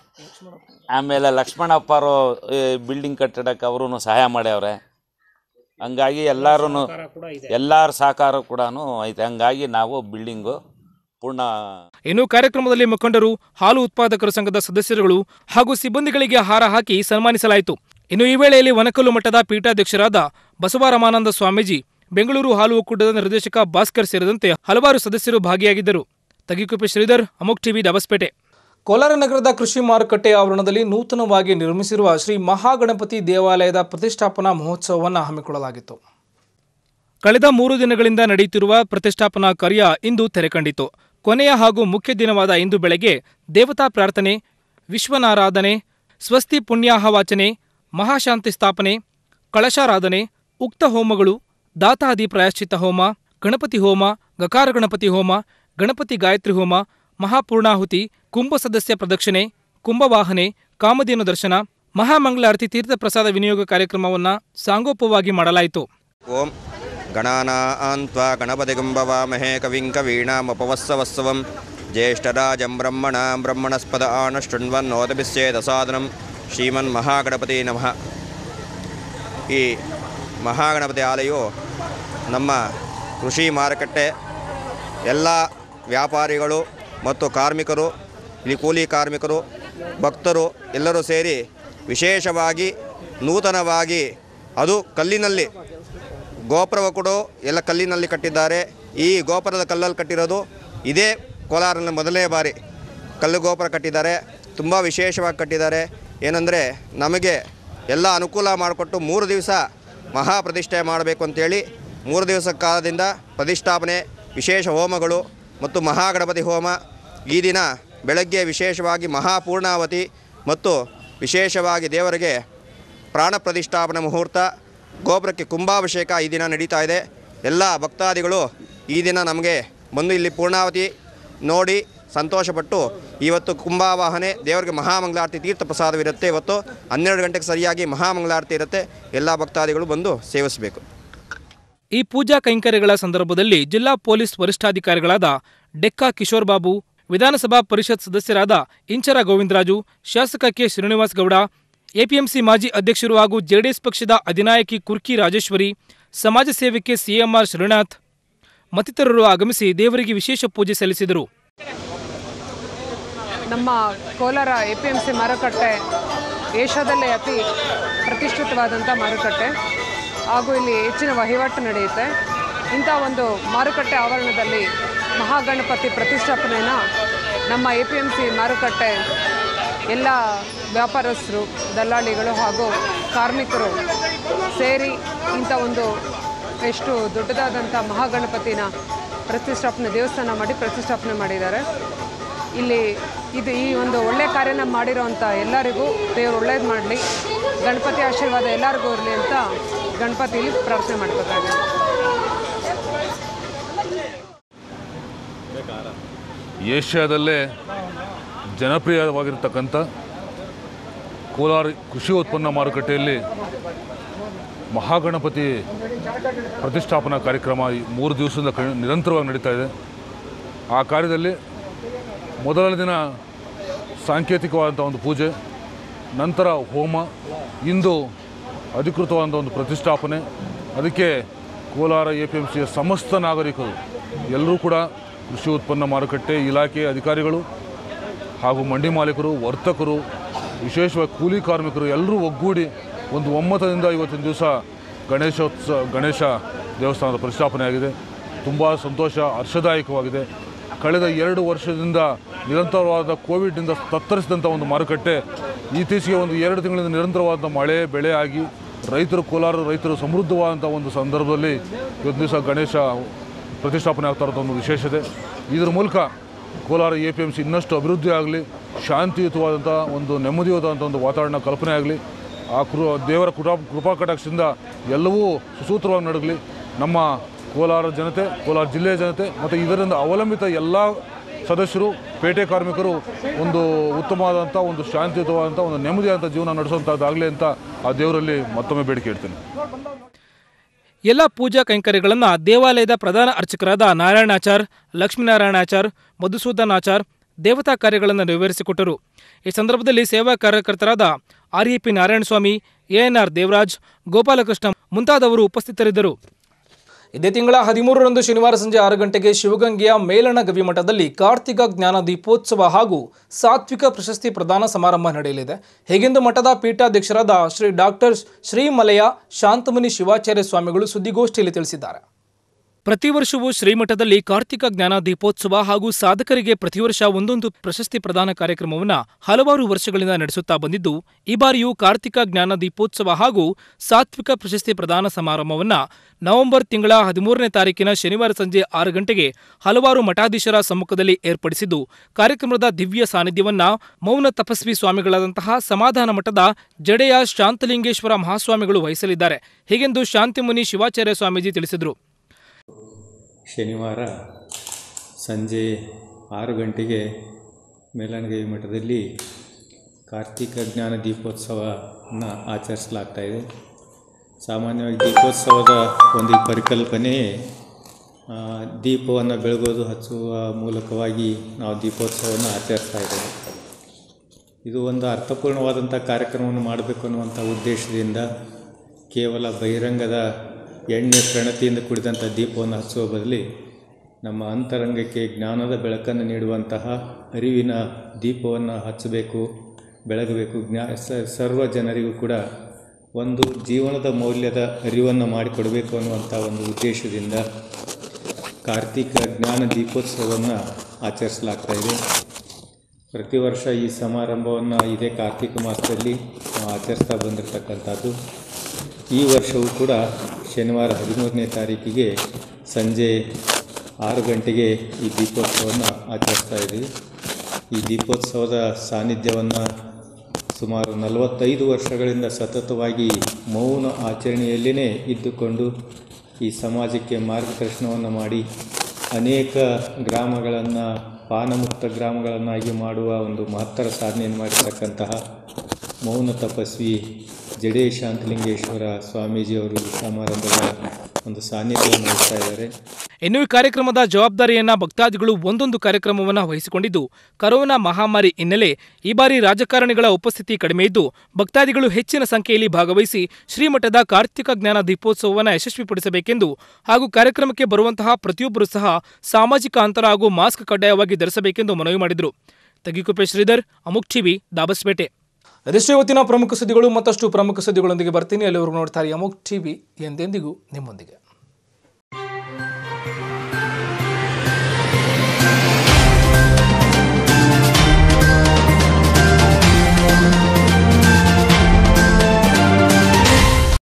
ಆಮೇಲೆ ಲಕ್ಷ್ಮಣಪ್ಪರು ಬಿಲ್ಡಿಂಗ್ ಕಟ್ಟಡಕ್ಕೆ ಅವರು ಸಹಾಯ ಮಾಡ್ಯವ್ರೆ ಹಂಗಾಗಿ ಎಲ್ಲರೂ ಎಲ್ಲರ ಸಹಕಾರ ಕೂಡ ಐತೆ ಹಂಗಾಗಿ ನಾವು ಬಿಲ್ಡಿಂಗು ಪೂರ್ಣ ಇನ್ನು ಕಾರ್ಯಕ್ರಮದಲ್ಲಿ ಮುಖಂಡರು ಹಾಲು ಉತ್ಪಾದಕರ ಸಂಘದ ಸದಸ್ಯರುಗಳು ಹಾಗೂ ಸಿಬ್ಬಂದಿಗಳಿಗೆ ಹಾರ ಹಾಕಿ ಸನ್ಮಾನಿಸಲಾಯಿತು ಇನ್ನು ಈ ವೇಳೆಯಲ್ಲಿ ವನಕಲ್ಲು ಮಠದ ಪೀಠಾಧ್ಯಕ್ಷರಾದ ಬಸವರಾಮಾನಂದ ಸ್ವಾಮೀಜಿ ಬೆಂಗಳೂರು ಹಾಲು ಒಕ್ಕೂಟದ ನಿರ್ದೇಶಕ ಭಾಸ್ಕರ್ ಸೇರಿದಂತೆ ಹಲವಾರು ಸದಸ್ಯರು ಭಾಗಿಯಾಗಿದ್ದರು ತಗಿಕುಪ್ಪೆ ಶ್ರೀಧರ್ ಅಮೋಕ್ ಟಿವಿ ದಬಸ್ಪೇಟೆ ಕೋಲಾರ ನಗರದ ಕೃಷಿ ಮಾರುಕಟ್ಟೆ ಆವರಣದಲ್ಲಿ ನೂತನವಾಗಿ ನಿರ್ಮಿಸಿರುವ ಶ್ರೀ ಮಹಾಗಣಪತಿ ದೇವಾಲಯದ ಪ್ರತಿಷ್ಠಾಪನಾ ಮಹೋತ್ಸವವನ್ನು ಹಮ್ಮಿಕೊಳ್ಳಲಾಗಿತ್ತು ಕಳೆದ ಮೂರು ದಿನಗಳಿಂದ ನಡೆಯುತ್ತಿರುವ ಪ್ರತಿಷ್ಠಾಪನಾ ಕಾರ್ಯ ಇಂದು ತೆರೆಕಂಡಿತು ಕೊನೆಯ ಹಾಗೂ ಮುಖ್ಯ ದಿನವಾದ ಇಂದು ಬೆಳಗ್ಗೆ ದೇವತಾ ಪ್ರಾರ್ಥನೆ ವಿಶ್ವನಾರಾಧನೆ ಸ್ವಸ್ತಿ ಪುಣ್ಯಾಹವಾಚನೆ ಮಹಾಶಾಂತಿ ಸ್ಥಾಪನೆ ಕಳಶಾರಾಧನೆ ಉಕ್ತ ಹೋಮಗಳು ದಾತಾದಿ ಪ್ರಾಯಶ್ಚಿತ್ತ ಹೋಮ ಗಣಪತಿ ಹೋಮ ಗಕಾರ ಗಣಪತಿ ಹೋಮ ಗಣಪತಿ ಗಾಯತ್ರಿ ಹೋಮ ಮಹಾಪೂರ್ಣಾಹುತಿ ಕುಂಭ ಸದಸ್ಯ ಪ್ರದಕ್ಷಿಣೆ ಕುಂಭವಾಹನೆ ಕಾಮಧೇನು ದರ್ಶನ ಮಹಾಮಂಗಳಾರತಿ ತೀರ್ಥ ಪ್ರಸಾದ ವಿನಿಯೋಗ ಕಾರ್ಯಕ್ರಮವನ್ನು ಸಾಂಗೋಪವಾಗಿ ಮಾಡಲಾಯಿತು ಓಂ ಗಣಾನಾನ್ತ್ವಾ ಗಣಪತಿಗುಂಬವಾಮಹೇ ಕವಿಂ ಕವೀಣಾಮುಪವಸ್ಸವಸ್ಸವಂ ಜ್ಯೇಷ್ಠರಾಜಂ ಬ್ರಹ್ಮಣಾಂ ಬ್ರಹ್ಮಣಸ್ಪದ ಆನಶೃಣ್ವನ್ನೋದಭಿಸ್ಸೇದಸಾದನಂ ಶ್ರೀಮನ್ಮಹಾಗಣಪತಿ ನಮಃ ಈ ಮಹಾಗಣಪತಿ ಆಲಯವು ನಮ್ಮ ಕೃಷಿ ಮಾರುಕಟ್ಟೆ ಎಲ್ಲ ವ್ಯಾಪಾರಿಗಳು ಮತ್ತು ಕಾರ್ಮಿಕರು ಇಲ್ಲಿ ಕೂಲಿ ಕಾರ್ಮಿಕರು ಭಕ್ತರು ಎಲ್ಲರೂ ಸೇರಿ ವಿಶೇಷವಾಗಿ ನೂತನವಾಗಿ ಅದು ಕಲ್ಲಿನಲ್ಲಿ ಗೋಪುರವ ಕೂಡ ಎಲ್ಲ ಕಲ್ಲಿನಲ್ಲಿ ಕಟ್ಟಿದ್ದಾರೆ ಈ ಗೋಪುರದ ಕಲ್ಲಲ್ಲಿ ಕಟ್ಟಿರೋದು ಇದೇ ಕೋಲಾರಿನ ಮೊದಲನೇ ಬಾರಿ ಕಲ್ಲು ಗೋಪುರ ಕಟ್ಟಿದ್ದಾರೆ ತುಂಬ ವಿಶೇಷವಾಗಿ ಕಟ್ಟಿದ್ದಾರೆ ಏನಂದರೆ ನಮಗೆ ಎಲ್ಲ ಅನುಕೂಲ ಮಾಡಿಕೊಟ್ಟು ಮೂರು ದಿವಸ ಮಹಾಪ್ರತಿಷ್ಠೆ ಮಾಡಬೇಕು ಅಂತೇಳಿ ಮೂರು ದಿವಸ ಕಾಲದಿಂದ ಪ್ರತಿಷ್ಠಾಪನೆ ವಿಶೇಷ ಹೋಮಗಳು ಮತ್ತು ಮಹಾಗಣಪತಿ ಹೋಮ ಈ ದಿನ ಬೆಳಗ್ಗೆ ವಿಶೇಷವಾಗಿ ಮಹಾಪೂರ್ಣಾವತಿ ಮತ್ತು ವಿಶೇಷವಾಗಿ ದೇವರಿಗೆ ಪ್ರಾಣ ಪ್ರತಿಷ್ಠಾಪನೆ ಮುಹೂರ್ತ ಗೋಪುರಕ್ಕೆ ಕುಂಭಾಭಿಷೇಕ ಈ ದಿನ ನಡೀತಾ ಇದೆ ಎಲ್ಲ ಭಕ್ತಾದಿಗಳು ಈ ದಿನ ನಮಗೆ ಬಂದು ಇಲ್ಲಿ ಪೂರ್ಣಾವತಿ ನೋಡಿ ಸಂತೋಷಪಟ್ಟು ಇವತ್ತು ಕುಂಭಾವಾಹನೆ ದೇವರಿಗೆ ಮಹಾಮಂಗಳಾರತಿ ತೀರ್ಥ ಪ್ರಸಾದವಿರುತ್ತೆ ಇವತ್ತು ಹನ್ನೆರಡು ಗಂಟೆಗೆ ಸರಿಯಾಗಿ ಮಹಾಮಂಗಳಾರತಿ ಇರುತ್ತೆ ಎಲ್ಲ ಭಕ್ತಾದಿಗಳು ಬಂದು ಸೇವಿಸಬೇಕು ಈ ಪೂಜಾ ಕೈಂಕರ್ಯಗಳ ಸಂದರ್ಭದಲ್ಲಿ ಜಿಲ್ಲಾ ಪೊಲೀಸ್ ವರಿಷ್ಠಾಧಿಕಾರಿಗಳಾದ ಡೆಕ್ಕಾ ಕಿಶೋರ್ ಬಾಬು ವಿಧಾನಸಭಾ ಪರಿಷತ್ ಸದಸ್ಯರಾದ ಇಂಚರ ಗೋವಿಂದರಾಜು ಶಾಸಕ ಕೆ ಶ್ರೀನಿವಾಸ್ ಗೌಡ ಎಪಿಎಂಸಿ ಮಾಜಿ ಅಧ್ಯಕ್ಷರು ಹಾಗೂ ಜೆಡಿಎಸ್ ಪಕ್ಷದ ಅಧಿನಾಯಕಿ ಕುರ್ಕಿ ರಾಜೇಶ್ವರಿ ಸಮಾಜ ಸೇವಕಿ ಸಿಎಂಆರ್ ಶ್ರೀನಾಥ್ ಮತ್ತಿತರರು ಆಗಮಿಸಿ ದೇವರಿಗೆ ವಿಶೇಷ ಪೂಜೆ ಸಲ್ಲಿಸಿದರು ನಮ್ಮ Kolar A P M C ಮಾರುಕಟ್ಟೆ ಏಷ್ಯಾದಲ್ಲೇ ಅತಿ ಪ್ರತಿಷ್ಠಿತವಾದಂಥ ಮಾರುಕಟ್ಟೆ ಹಾಗೂ ಇಲ್ಲಿ ಹೆಚ್ಚಿನ ವಹಿವಾಟು ನಡೆಯುತ್ತೆ ಇಂಥ ಒಂದು ಮಾರುಕಟ್ಟೆ ಆವರಣದಲ್ಲಿ ಮಹಾಗಣಪತಿ ಪ್ರತಿಷ್ಠಾಪನೆಯನ್ನು ನಮ್ಮ ಎ ಪಿ ಎಮ್ ಸಿ ಮಾರುಕಟ್ಟೆ ಎಲ್ಲ ವ್ಯಾಪಾರಸ್ಥರು ದಲ್ಲಾಳಿಗಳು ಹಾಗೂ ಕಾರ್ಮಿಕರು ಸೇರಿ ಇಂಥ ಒಂದು ಎಷ್ಟು ದೊಡ್ಡದಾದಂಥ ಮಹಾಗಣಪತಿನ ಪ್ರತಿಷ್ಠಾಪನೆ ದೇವಸ್ಥಾನ ಮಾಡಿ ಪ್ರತಿಷ್ಠಾಪನೆ ಮಾಡಿದ್ದಾರೆ ಇಲ್ಲಿ ಇದು ಈ ಒಂದು ಒಳ್ಳೆ ಕಾರ್ಯನ ಮಾಡಿರೋವಂಥ ಎಲ್ಲರಿಗೂ ದೇವರು ಒಳ್ಳೇದು ಮಾಡಲಿ ಗಣಪತಿ ಆಶೀರ್ವಾದ ಎಲ್ಲರಿಗೂ ಇರಲಿ ಅಂತ ಗಣಪತಿಲಿ ಪ್ರಾರ್ಥನೆ ಮಾಡ್ಬೇಕಾಗಿದೆ ಏಷ್ಯಾದಲ್ಲೇ ಜನಪ್ರಿಯವಾಗಿರ್ತಕ್ಕಂಥ ಕೋಲಾರ ಕೃಷಿ ಉತ್ಪನ್ನ ಮಾರುಕಟ್ಟೆಯಲ್ಲಿ ಮಹಾಗಣಪತಿ ಪ್ರತಿಷ್ಠಾಪನಾ ಕಾರ್ಯಕ್ರಮ ಈ ಮೂರು ದಿವಸದಿಂದ ಕ ನಿರಂತರವಾಗಿ ನಡೀತಾ ಇದೆ ಆ ಕಾರ್ಯದಲ್ಲಿ ಮೊದಲ ದಿನ ಸಾಂಕೇತಿಕವಾದಂಥ ಒಂದು ಪೂಜೆ ನಂತರ ಹೋಮ ಇಂದು ಅಧಿಕೃತವಾದಂಥ ಒಂದು ಪ್ರತಿಷ್ಠಾಪನೆ ಅದಕ್ಕೆ ಕೋಲಾರ ಎ ಪಿ ಎಮ್ ಸಿಯ ಸಮಸ್ತ ನಾಗರಿಕರು ಎಲ್ಲರೂ ಕೂಡ ಕೃಷಿ ಉತ್ಪನ್ನ ಮಾರುಕಟ್ಟೆ ಇಲಾಖೆ ಅಧಿಕಾರಿಗಳು ಹಾಗೂ ಮಂಡಿ ಮಾಲೀಕರು ವರ್ತಕರು ವಿಶೇಷವಾಗಿ ಕೂಲಿ ಕಾರ್ಮಿಕರು ಎಲ್ಲರೂ ಒಗ್ಗೂಡಿ ಒಂದು ಒಮ್ಮತದಿಂದ ಇವತ್ತಿನ ದಿವಸ ಗಣೇಶೋತ್ಸವ ಗಣೇಶ ದೇವಸ್ಥಾನದ ಪ್ರತಿಷ್ಠಾಪನೆ ಆಗಿದೆ ತುಂಬ ಸಂತೋಷ ಹರ್ಷದಾಯಕವಾಗಿದೆ ಕಳೆದ ಎರಡು ವರ್ಷದಿಂದ ನಿರಂತರವಾದ ಕೋವಿಡ್ನಿಂದ ತತ್ತರಿಸಿದಂಥ ಒಂದು ಮಾರುಕಟ್ಟೆ ಇತ್ತೀಚೆಗೆ ಒಂದು ಎರಡು ತಿಂಗಳಿಂದ ನಿರಂತರವಾದ ಮಳೆ ಬೆಳೆ ಆಗಿ ರೈತರು ಕೋಲಾರ ರೈತರು ಸಮೃದ್ಧವಾದಂಥ ಒಂದು ಸಂದರ್ಭದಲ್ಲಿ ಇವತ್ತು ದಿವಸ ಗಣೇಶ ಪ್ರತಿಷ್ಠಾಪನೆ ಆಗ್ತಾ ಇರೋದು ಒಂದು ವಿಶೇಷತೆ ಇದರ ಮೂಲಕ Kolar A P M C ಇನ್ನಷ್ಟು ಅಭಿವೃದ್ಧಿ ಆಗಲಿ ಶಾಂತಿಯುತವಾದಂಥ ಒಂದು ನೆಮ್ಮದಿಯಾದಂಥ ಒಂದು ವಾತಾವರಣ ಕಲ್ಪನೆ ಆಗಲಿ ಆ ಕೃ ದೇವರ ಕೃಪಾ ಕೃಪಾ ಕಟಾಕ್ಷದಿಂದ ಎಲ್ಲವೂ ಸುಸೂತ್ರವಾಗಿ ನಡಗಲಿ ನಮ್ಮ ಕೋಲಾರ ಜನತೆ ಕೋಲಾರ ಜಿಲ್ಲೆಯ ಜನತೆ ಮತ್ತು ಇದರಿಂದ ಅವಲಂಬಿತ ಎಲ್ಲ ಸದಸ್ಯರು ಪೇಟೆ ಕಾರ್ಮಿಕರು ಒಂದು ಉತ್ತಮವಾದಂಥ ಒಂದು ಶಾಂತಿಯುತವಾದಂಥ ಒಂದು ನೆಮ್ಮದಿಯಾದಂಥ ಜೀವನ ನಡೆಸುವಂಥದ್ದಾಗಲಿ ಅಂತ ಆ ದೇವರಲ್ಲಿ ಮತ್ತೊಮ್ಮೆ ಬೇಡಿಕೆ ಇಡ್ತೇನೆ ಎಲ್ಲ ಪೂಜಾ ಕೈಂಕರ್ಯಗಳನ್ನು ದೇವಾಲಯದ ಪ್ರಧಾನ ಅರ್ಚಕರಾದ ನಾರಾಯಣಾಚಾರ್ ಲಕ್ಷ್ಮೀನಾರಾಯಣಾಚಾರ್ ಮಧುಸೂದನಾಚಾರ್ ದೇವತಾ ಕಾರ್ಯಗಳನ್ನು ನೆರವೇರಿಸಿಕೊಟ್ಟರು ಈ ಸಂದರ್ಭದಲ್ಲಿ ಸೇವಾ ಕಾರ್ಯಕರ್ತರಾದ R A P Narayanaswamy ANR Devaraj Gopalakrishna ಮುಂತಾದವರು ಉಪಸ್ಥಿತರಿದ್ದರು ಇದೇ ತಿಂಗಳ ಹದಿಮೂರರಂದು ಶನಿವಾರ ಸಂಜೆ ಆರು ಗಂಟೆಗೆ ಶಿವಗಂಗೆಯ ಮೇಲಣ ಗವಿಮಠದಲ್ಲಿ ಕಾರ್ತಿಕ ಜ್ಞಾನ ದೀಪೋತ್ಸವ ಹಾಗೂ ಸಾತ್ವಿಕ ಪ್ರಶಸ್ತಿ ಪ್ರದಾನ ಸಮಾರಂಭ ನಡೆಯಲಿದೆ ಹೀಗೆಂದು ಮಠದ ಪೀಠಾಧ್ಯಕ್ಷರಾದ ಶ್ರೀ ಡಾಕ್ಟರ್ ಶ್ರೀಮಲಯ ಶಾಂತಮುನಿ ಶಿವಾಚಾರ್ಯ ಸ್ವಾಮಿಗಳು ಸುದ್ದಿಗೋಷ್ಠಿಯಲ್ಲಿ ತಿಳಿಸಿದ್ದಾರೆ ಪ್ರತಿ ವರ್ಷವೂ ಶ್ರೀಮಠದಲ್ಲಿ ಕಾರ್ತಿಕ ಜ್ಞಾನ ದೀಪೋತ್ಸವ ಹಾಗೂ ಸಾಧಕರಿಗೆ ಪ್ರತಿ ವರ್ಷ ಒಂದೊಂದು ಪ್ರಶಸ್ತಿ ಪ್ರದಾನ ಕಾರ್ಯಕ್ರಮವನ್ನು ಹಲವಾರು ವರ್ಷಗಳಿಂದ ನಡೆಸುತ್ತಾ ಬಂದಿದ್ದು ಈ ಬಾರಿಯೂ ಕಾರ್ತಿಕ ಜ್ಞಾನ ದೀಪೋತ್ಸವ ಹಾಗೂ ಸಾತ್ವಿಕ ಪ್ರಶಸ್ತಿ ಪ್ರದಾನ ಸಮಾರಂಭವನ್ನು ನವೆಂಬರ್ ತಿಂಗಳ ಹದಿಮೂರನೇ ತಾರೀಕಿನ ಶನಿವಾರ ಸಂಜೆ ಆರು ಗಂಟೆಗೆ ಹಲವಾರು ಮಠಾಧೀಶರ ಸಮ್ಮುಖದಲ್ಲಿ ಏರ್ಪಡಿಸಿದ್ದು ಕಾರ್ಯಕ್ರಮದ ದಿವ್ಯ ಸಾನ್ನಿಧ್ಯವನ್ನ ಮೌನ ತಪಸ್ವಿ ಸ್ವಾಮಿಗಳಾದಂತಹ ಸಮಾಧಾನ ಮಠದ ಜಡೆಯ ಶಾಂತಲಿಂಗೇಶ್ವರ ಮಹಾಸ್ವಾಮಿಗಳು ವಹಿಸಲಿದ್ದಾರೆ ಹೀಗೆಂದು ಶಾಂತಿಮುನಿ ಶಿವಾಚಾರ್ಯ ಸ್ವಾಮೀಜಿ ತಿಳಿಸಿದರು ಶನಿವಾರ ಸಂಜೆ ಆರು ಗಂಟೆಗೆ ಮೇಲಣಗೈ ಮಠದಲ್ಲಿ ಕಾರ್ತಿಕ ಜ್ಞಾನ ದೀಪೋತ್ಸವನ ಆಚರಿಸಲಾಗ್ತಾಯಿದೆ ಸಾಮಾನ್ಯವಾಗಿ ದೀಪೋತ್ಸವದ ಒಂದು ಈ ಪರಿಕಲ್ಪನೆ ಆ, ದೀಪವನ್ನು ಬೆಳಗೋದು ಹಚ್ಚುವ ಮೂಲಕವಾಗಿ ನಾವು ದೀಪೋತ್ಸವವನ್ನು ಆಚರಿಸ್ತಾ ಇದ್ದೇವೆ ಇದು ಒಂದು ಅರ್ಥಪೂರ್ಣವಾದಂಥ ಕಾರ್ಯಕ್ರಮವನ್ನು ಮಾಡಬೇಕು ಅನ್ನುವಂಥ ಉದ್ದೇಶದಿಂದ ಕೇವಲ ಬಹಿರಂಗದ ಎಣ್ಣೆ ಪ್ರಣತಿಯಿಂದ ಕೂಡಿದಂಥ ದೀಪವನ್ನು ಹಚ್ಚುವ ಬದಲಿ ನಮ್ಮ ಅಂತರಂಗಕ್ಕೆ ಜ್ಞಾನದ ಬೆಳಕನ್ನು ನೀಡುವಂತಹ ಅರಿವಿನ ದೀಪವನ್ನು ಹಚ್ಚಬೇಕು ಬೆಳಗಬೇಕು ಜ್ಞಾ ಸ- ಸರ್ವ ಜನರಿಗೂ ಕೂಡ ಒಂದು ಜೀವನದ ಮೌಲ್ಯದ ಅರಿವನ್ನು ಮಾಡಿಕೊಡಬೇಕು ಅನ್ನುವಂಥ ಒಂದು ಉದ್ದೇಶದಿಂದ ಕಾರ್ತಿಕ ಜ್ಞಾನ ದೀಪೋತ್ಸವವನ್ನು ಆಚರಿಸಲಾಗ್ತಾ ಇದೆ ಪ್ರತಿ ವರ್ಷ ಈ ಸಮಾರಂಭವನ್ನು ಇದೇ ಕಾರ್ತಿಕ ಮಾಸದಲ್ಲಿ ನಾವು ಆಚರಿಸ್ತಾ ಬಂದಿರತಕ್ಕಂಥದ್ದು ಈ ವರ್ಷವೂ ಕೂಡ ಶನಿವಾರ ಹದಿಮೂರನೇ ತಾರೀಕಿಗೆ ಸಂಜೆ ಆರು ಗಂಟೆಗೆ ಈ ದೀಪೋತ್ಸವವನ್ನು ಆಚರಿಸ್ತಾ ಇದ್ದೀವಿ ಈ ದೀಪೋತ್ಸವದ ಸಾನ್ನಿಧ್ಯವನ್ನು ಸುಮಾರು ನಲವತ್ತೈದು ವರ್ಷಗಳಿಂದ ಸತತವಾಗಿ ಮೌನ ಆಚರಣೆಯಲ್ಲಿಯೇ ಇದ್ದುಕೊಂಡು ಈ ಸಮಾಜಕ್ಕೆ ಮಾರ್ಗದರ್ಶನವನ್ನು ಮಾಡಿ ಅನೇಕ ಗ್ರಾಮಗಳನ್ನು ಪಾನಮುಕ್ತ ಗ್ರಾಮಗಳನ್ನಾಗಿ ಮಾಡುವ ಒಂದು ಮಹತ್ತರ ಸಾಧನೆಯನ್ನು ಮಾಡಿರ್ತಕ್ಕಂತಹ ಮೌನ ತಪಸ್ವಿ ಜಡೇ ಶಾಂತಲಿಂಗೇಶ್ವರ ಸ್ವಾಮೀಜಿಯವರು ಈ ಸಮಾರಂಭದ ಒಂದು ಸಾನ್ನಿಧ್ಯವನ್ನು ವಹಿಸ್ತಾ ಇದ್ದಾರೆ ಇನ್ನು ಈ ಕಾರ್ಯಕ್ರಮದ ಜವಾಬ್ದಾರಿಯನ್ನ ಭಕ್ತಾದಿಗಳು ಒಂದೊಂದು ಕಾರ್ಯಕ್ರಮವನ್ನು ವಹಿಸಿಕೊಂಡಿದ್ದು ಕರೋನಾ ಮಹಾಮಾರಿ ಹಿನ್ನೆಲೆ ಈ ಬಾರಿ ರಾಜಕಾರಣಿಗಳ ಉಪಸ್ಥಿತಿ ಕಡಿಮೆ ಇದ್ದು ಭಕ್ತಾದಿಗಳು ಹೆಚ್ಚಿನ ಸಂಖ್ಯೆಯಲ್ಲಿ ಭಾಗವಹಿಸಿ ಶ್ರೀಮಠದ ಕಾರ್ತಿಕ ಜ್ಞಾನ ದೀಪೋತ್ಸವವನ್ನು ಯಶಸ್ವಿಪಡಿಸಬೇಕೆಂದು ಹಾಗೂ ಕಾರ್ಯಕ್ರಮಕ್ಕೆ ಬರುವಂತಹ ಪ್ರತಿಯೊಬ್ಬರೂ ಸಹ ಸಾಮಾಜಿಕ ಅಂತರ ಹಾಗೂ ಮಾಸ್ಕ್ ಕಡ್ಡಾಯವಾಗಿ ಧರಿಸಬೇಕೆಂದು ಮನವಿ ಮಾಡಿದರು ತಗಿಕುಪ್ಪೆ ಶ್ರೀಧರ್ ಅಮುಕ್ ಟಿವಿ ದಾಬಸ್ಪೇಟೆ ಅದೆಷ್ಟೇ ಇವತ್ತಿನ ಪ್ರಮುಖ ಸುದ್ದಿಗಳು ಮತ್ತಷ್ಟು ಪ್ರಮುಖ ಸುದ್ದಿಗಳೊಂದಿಗೆ ಬರ್ತೀನಿ ಅಲ್ಲಿವರೆಗೂ ನೋಡ್ತಾರೆ ಅಮೋಕ್ ಟಿವಿ ಎಂದೆಂದಿಗೂ ನಿಮ್ಮೊಂದಿಗೆ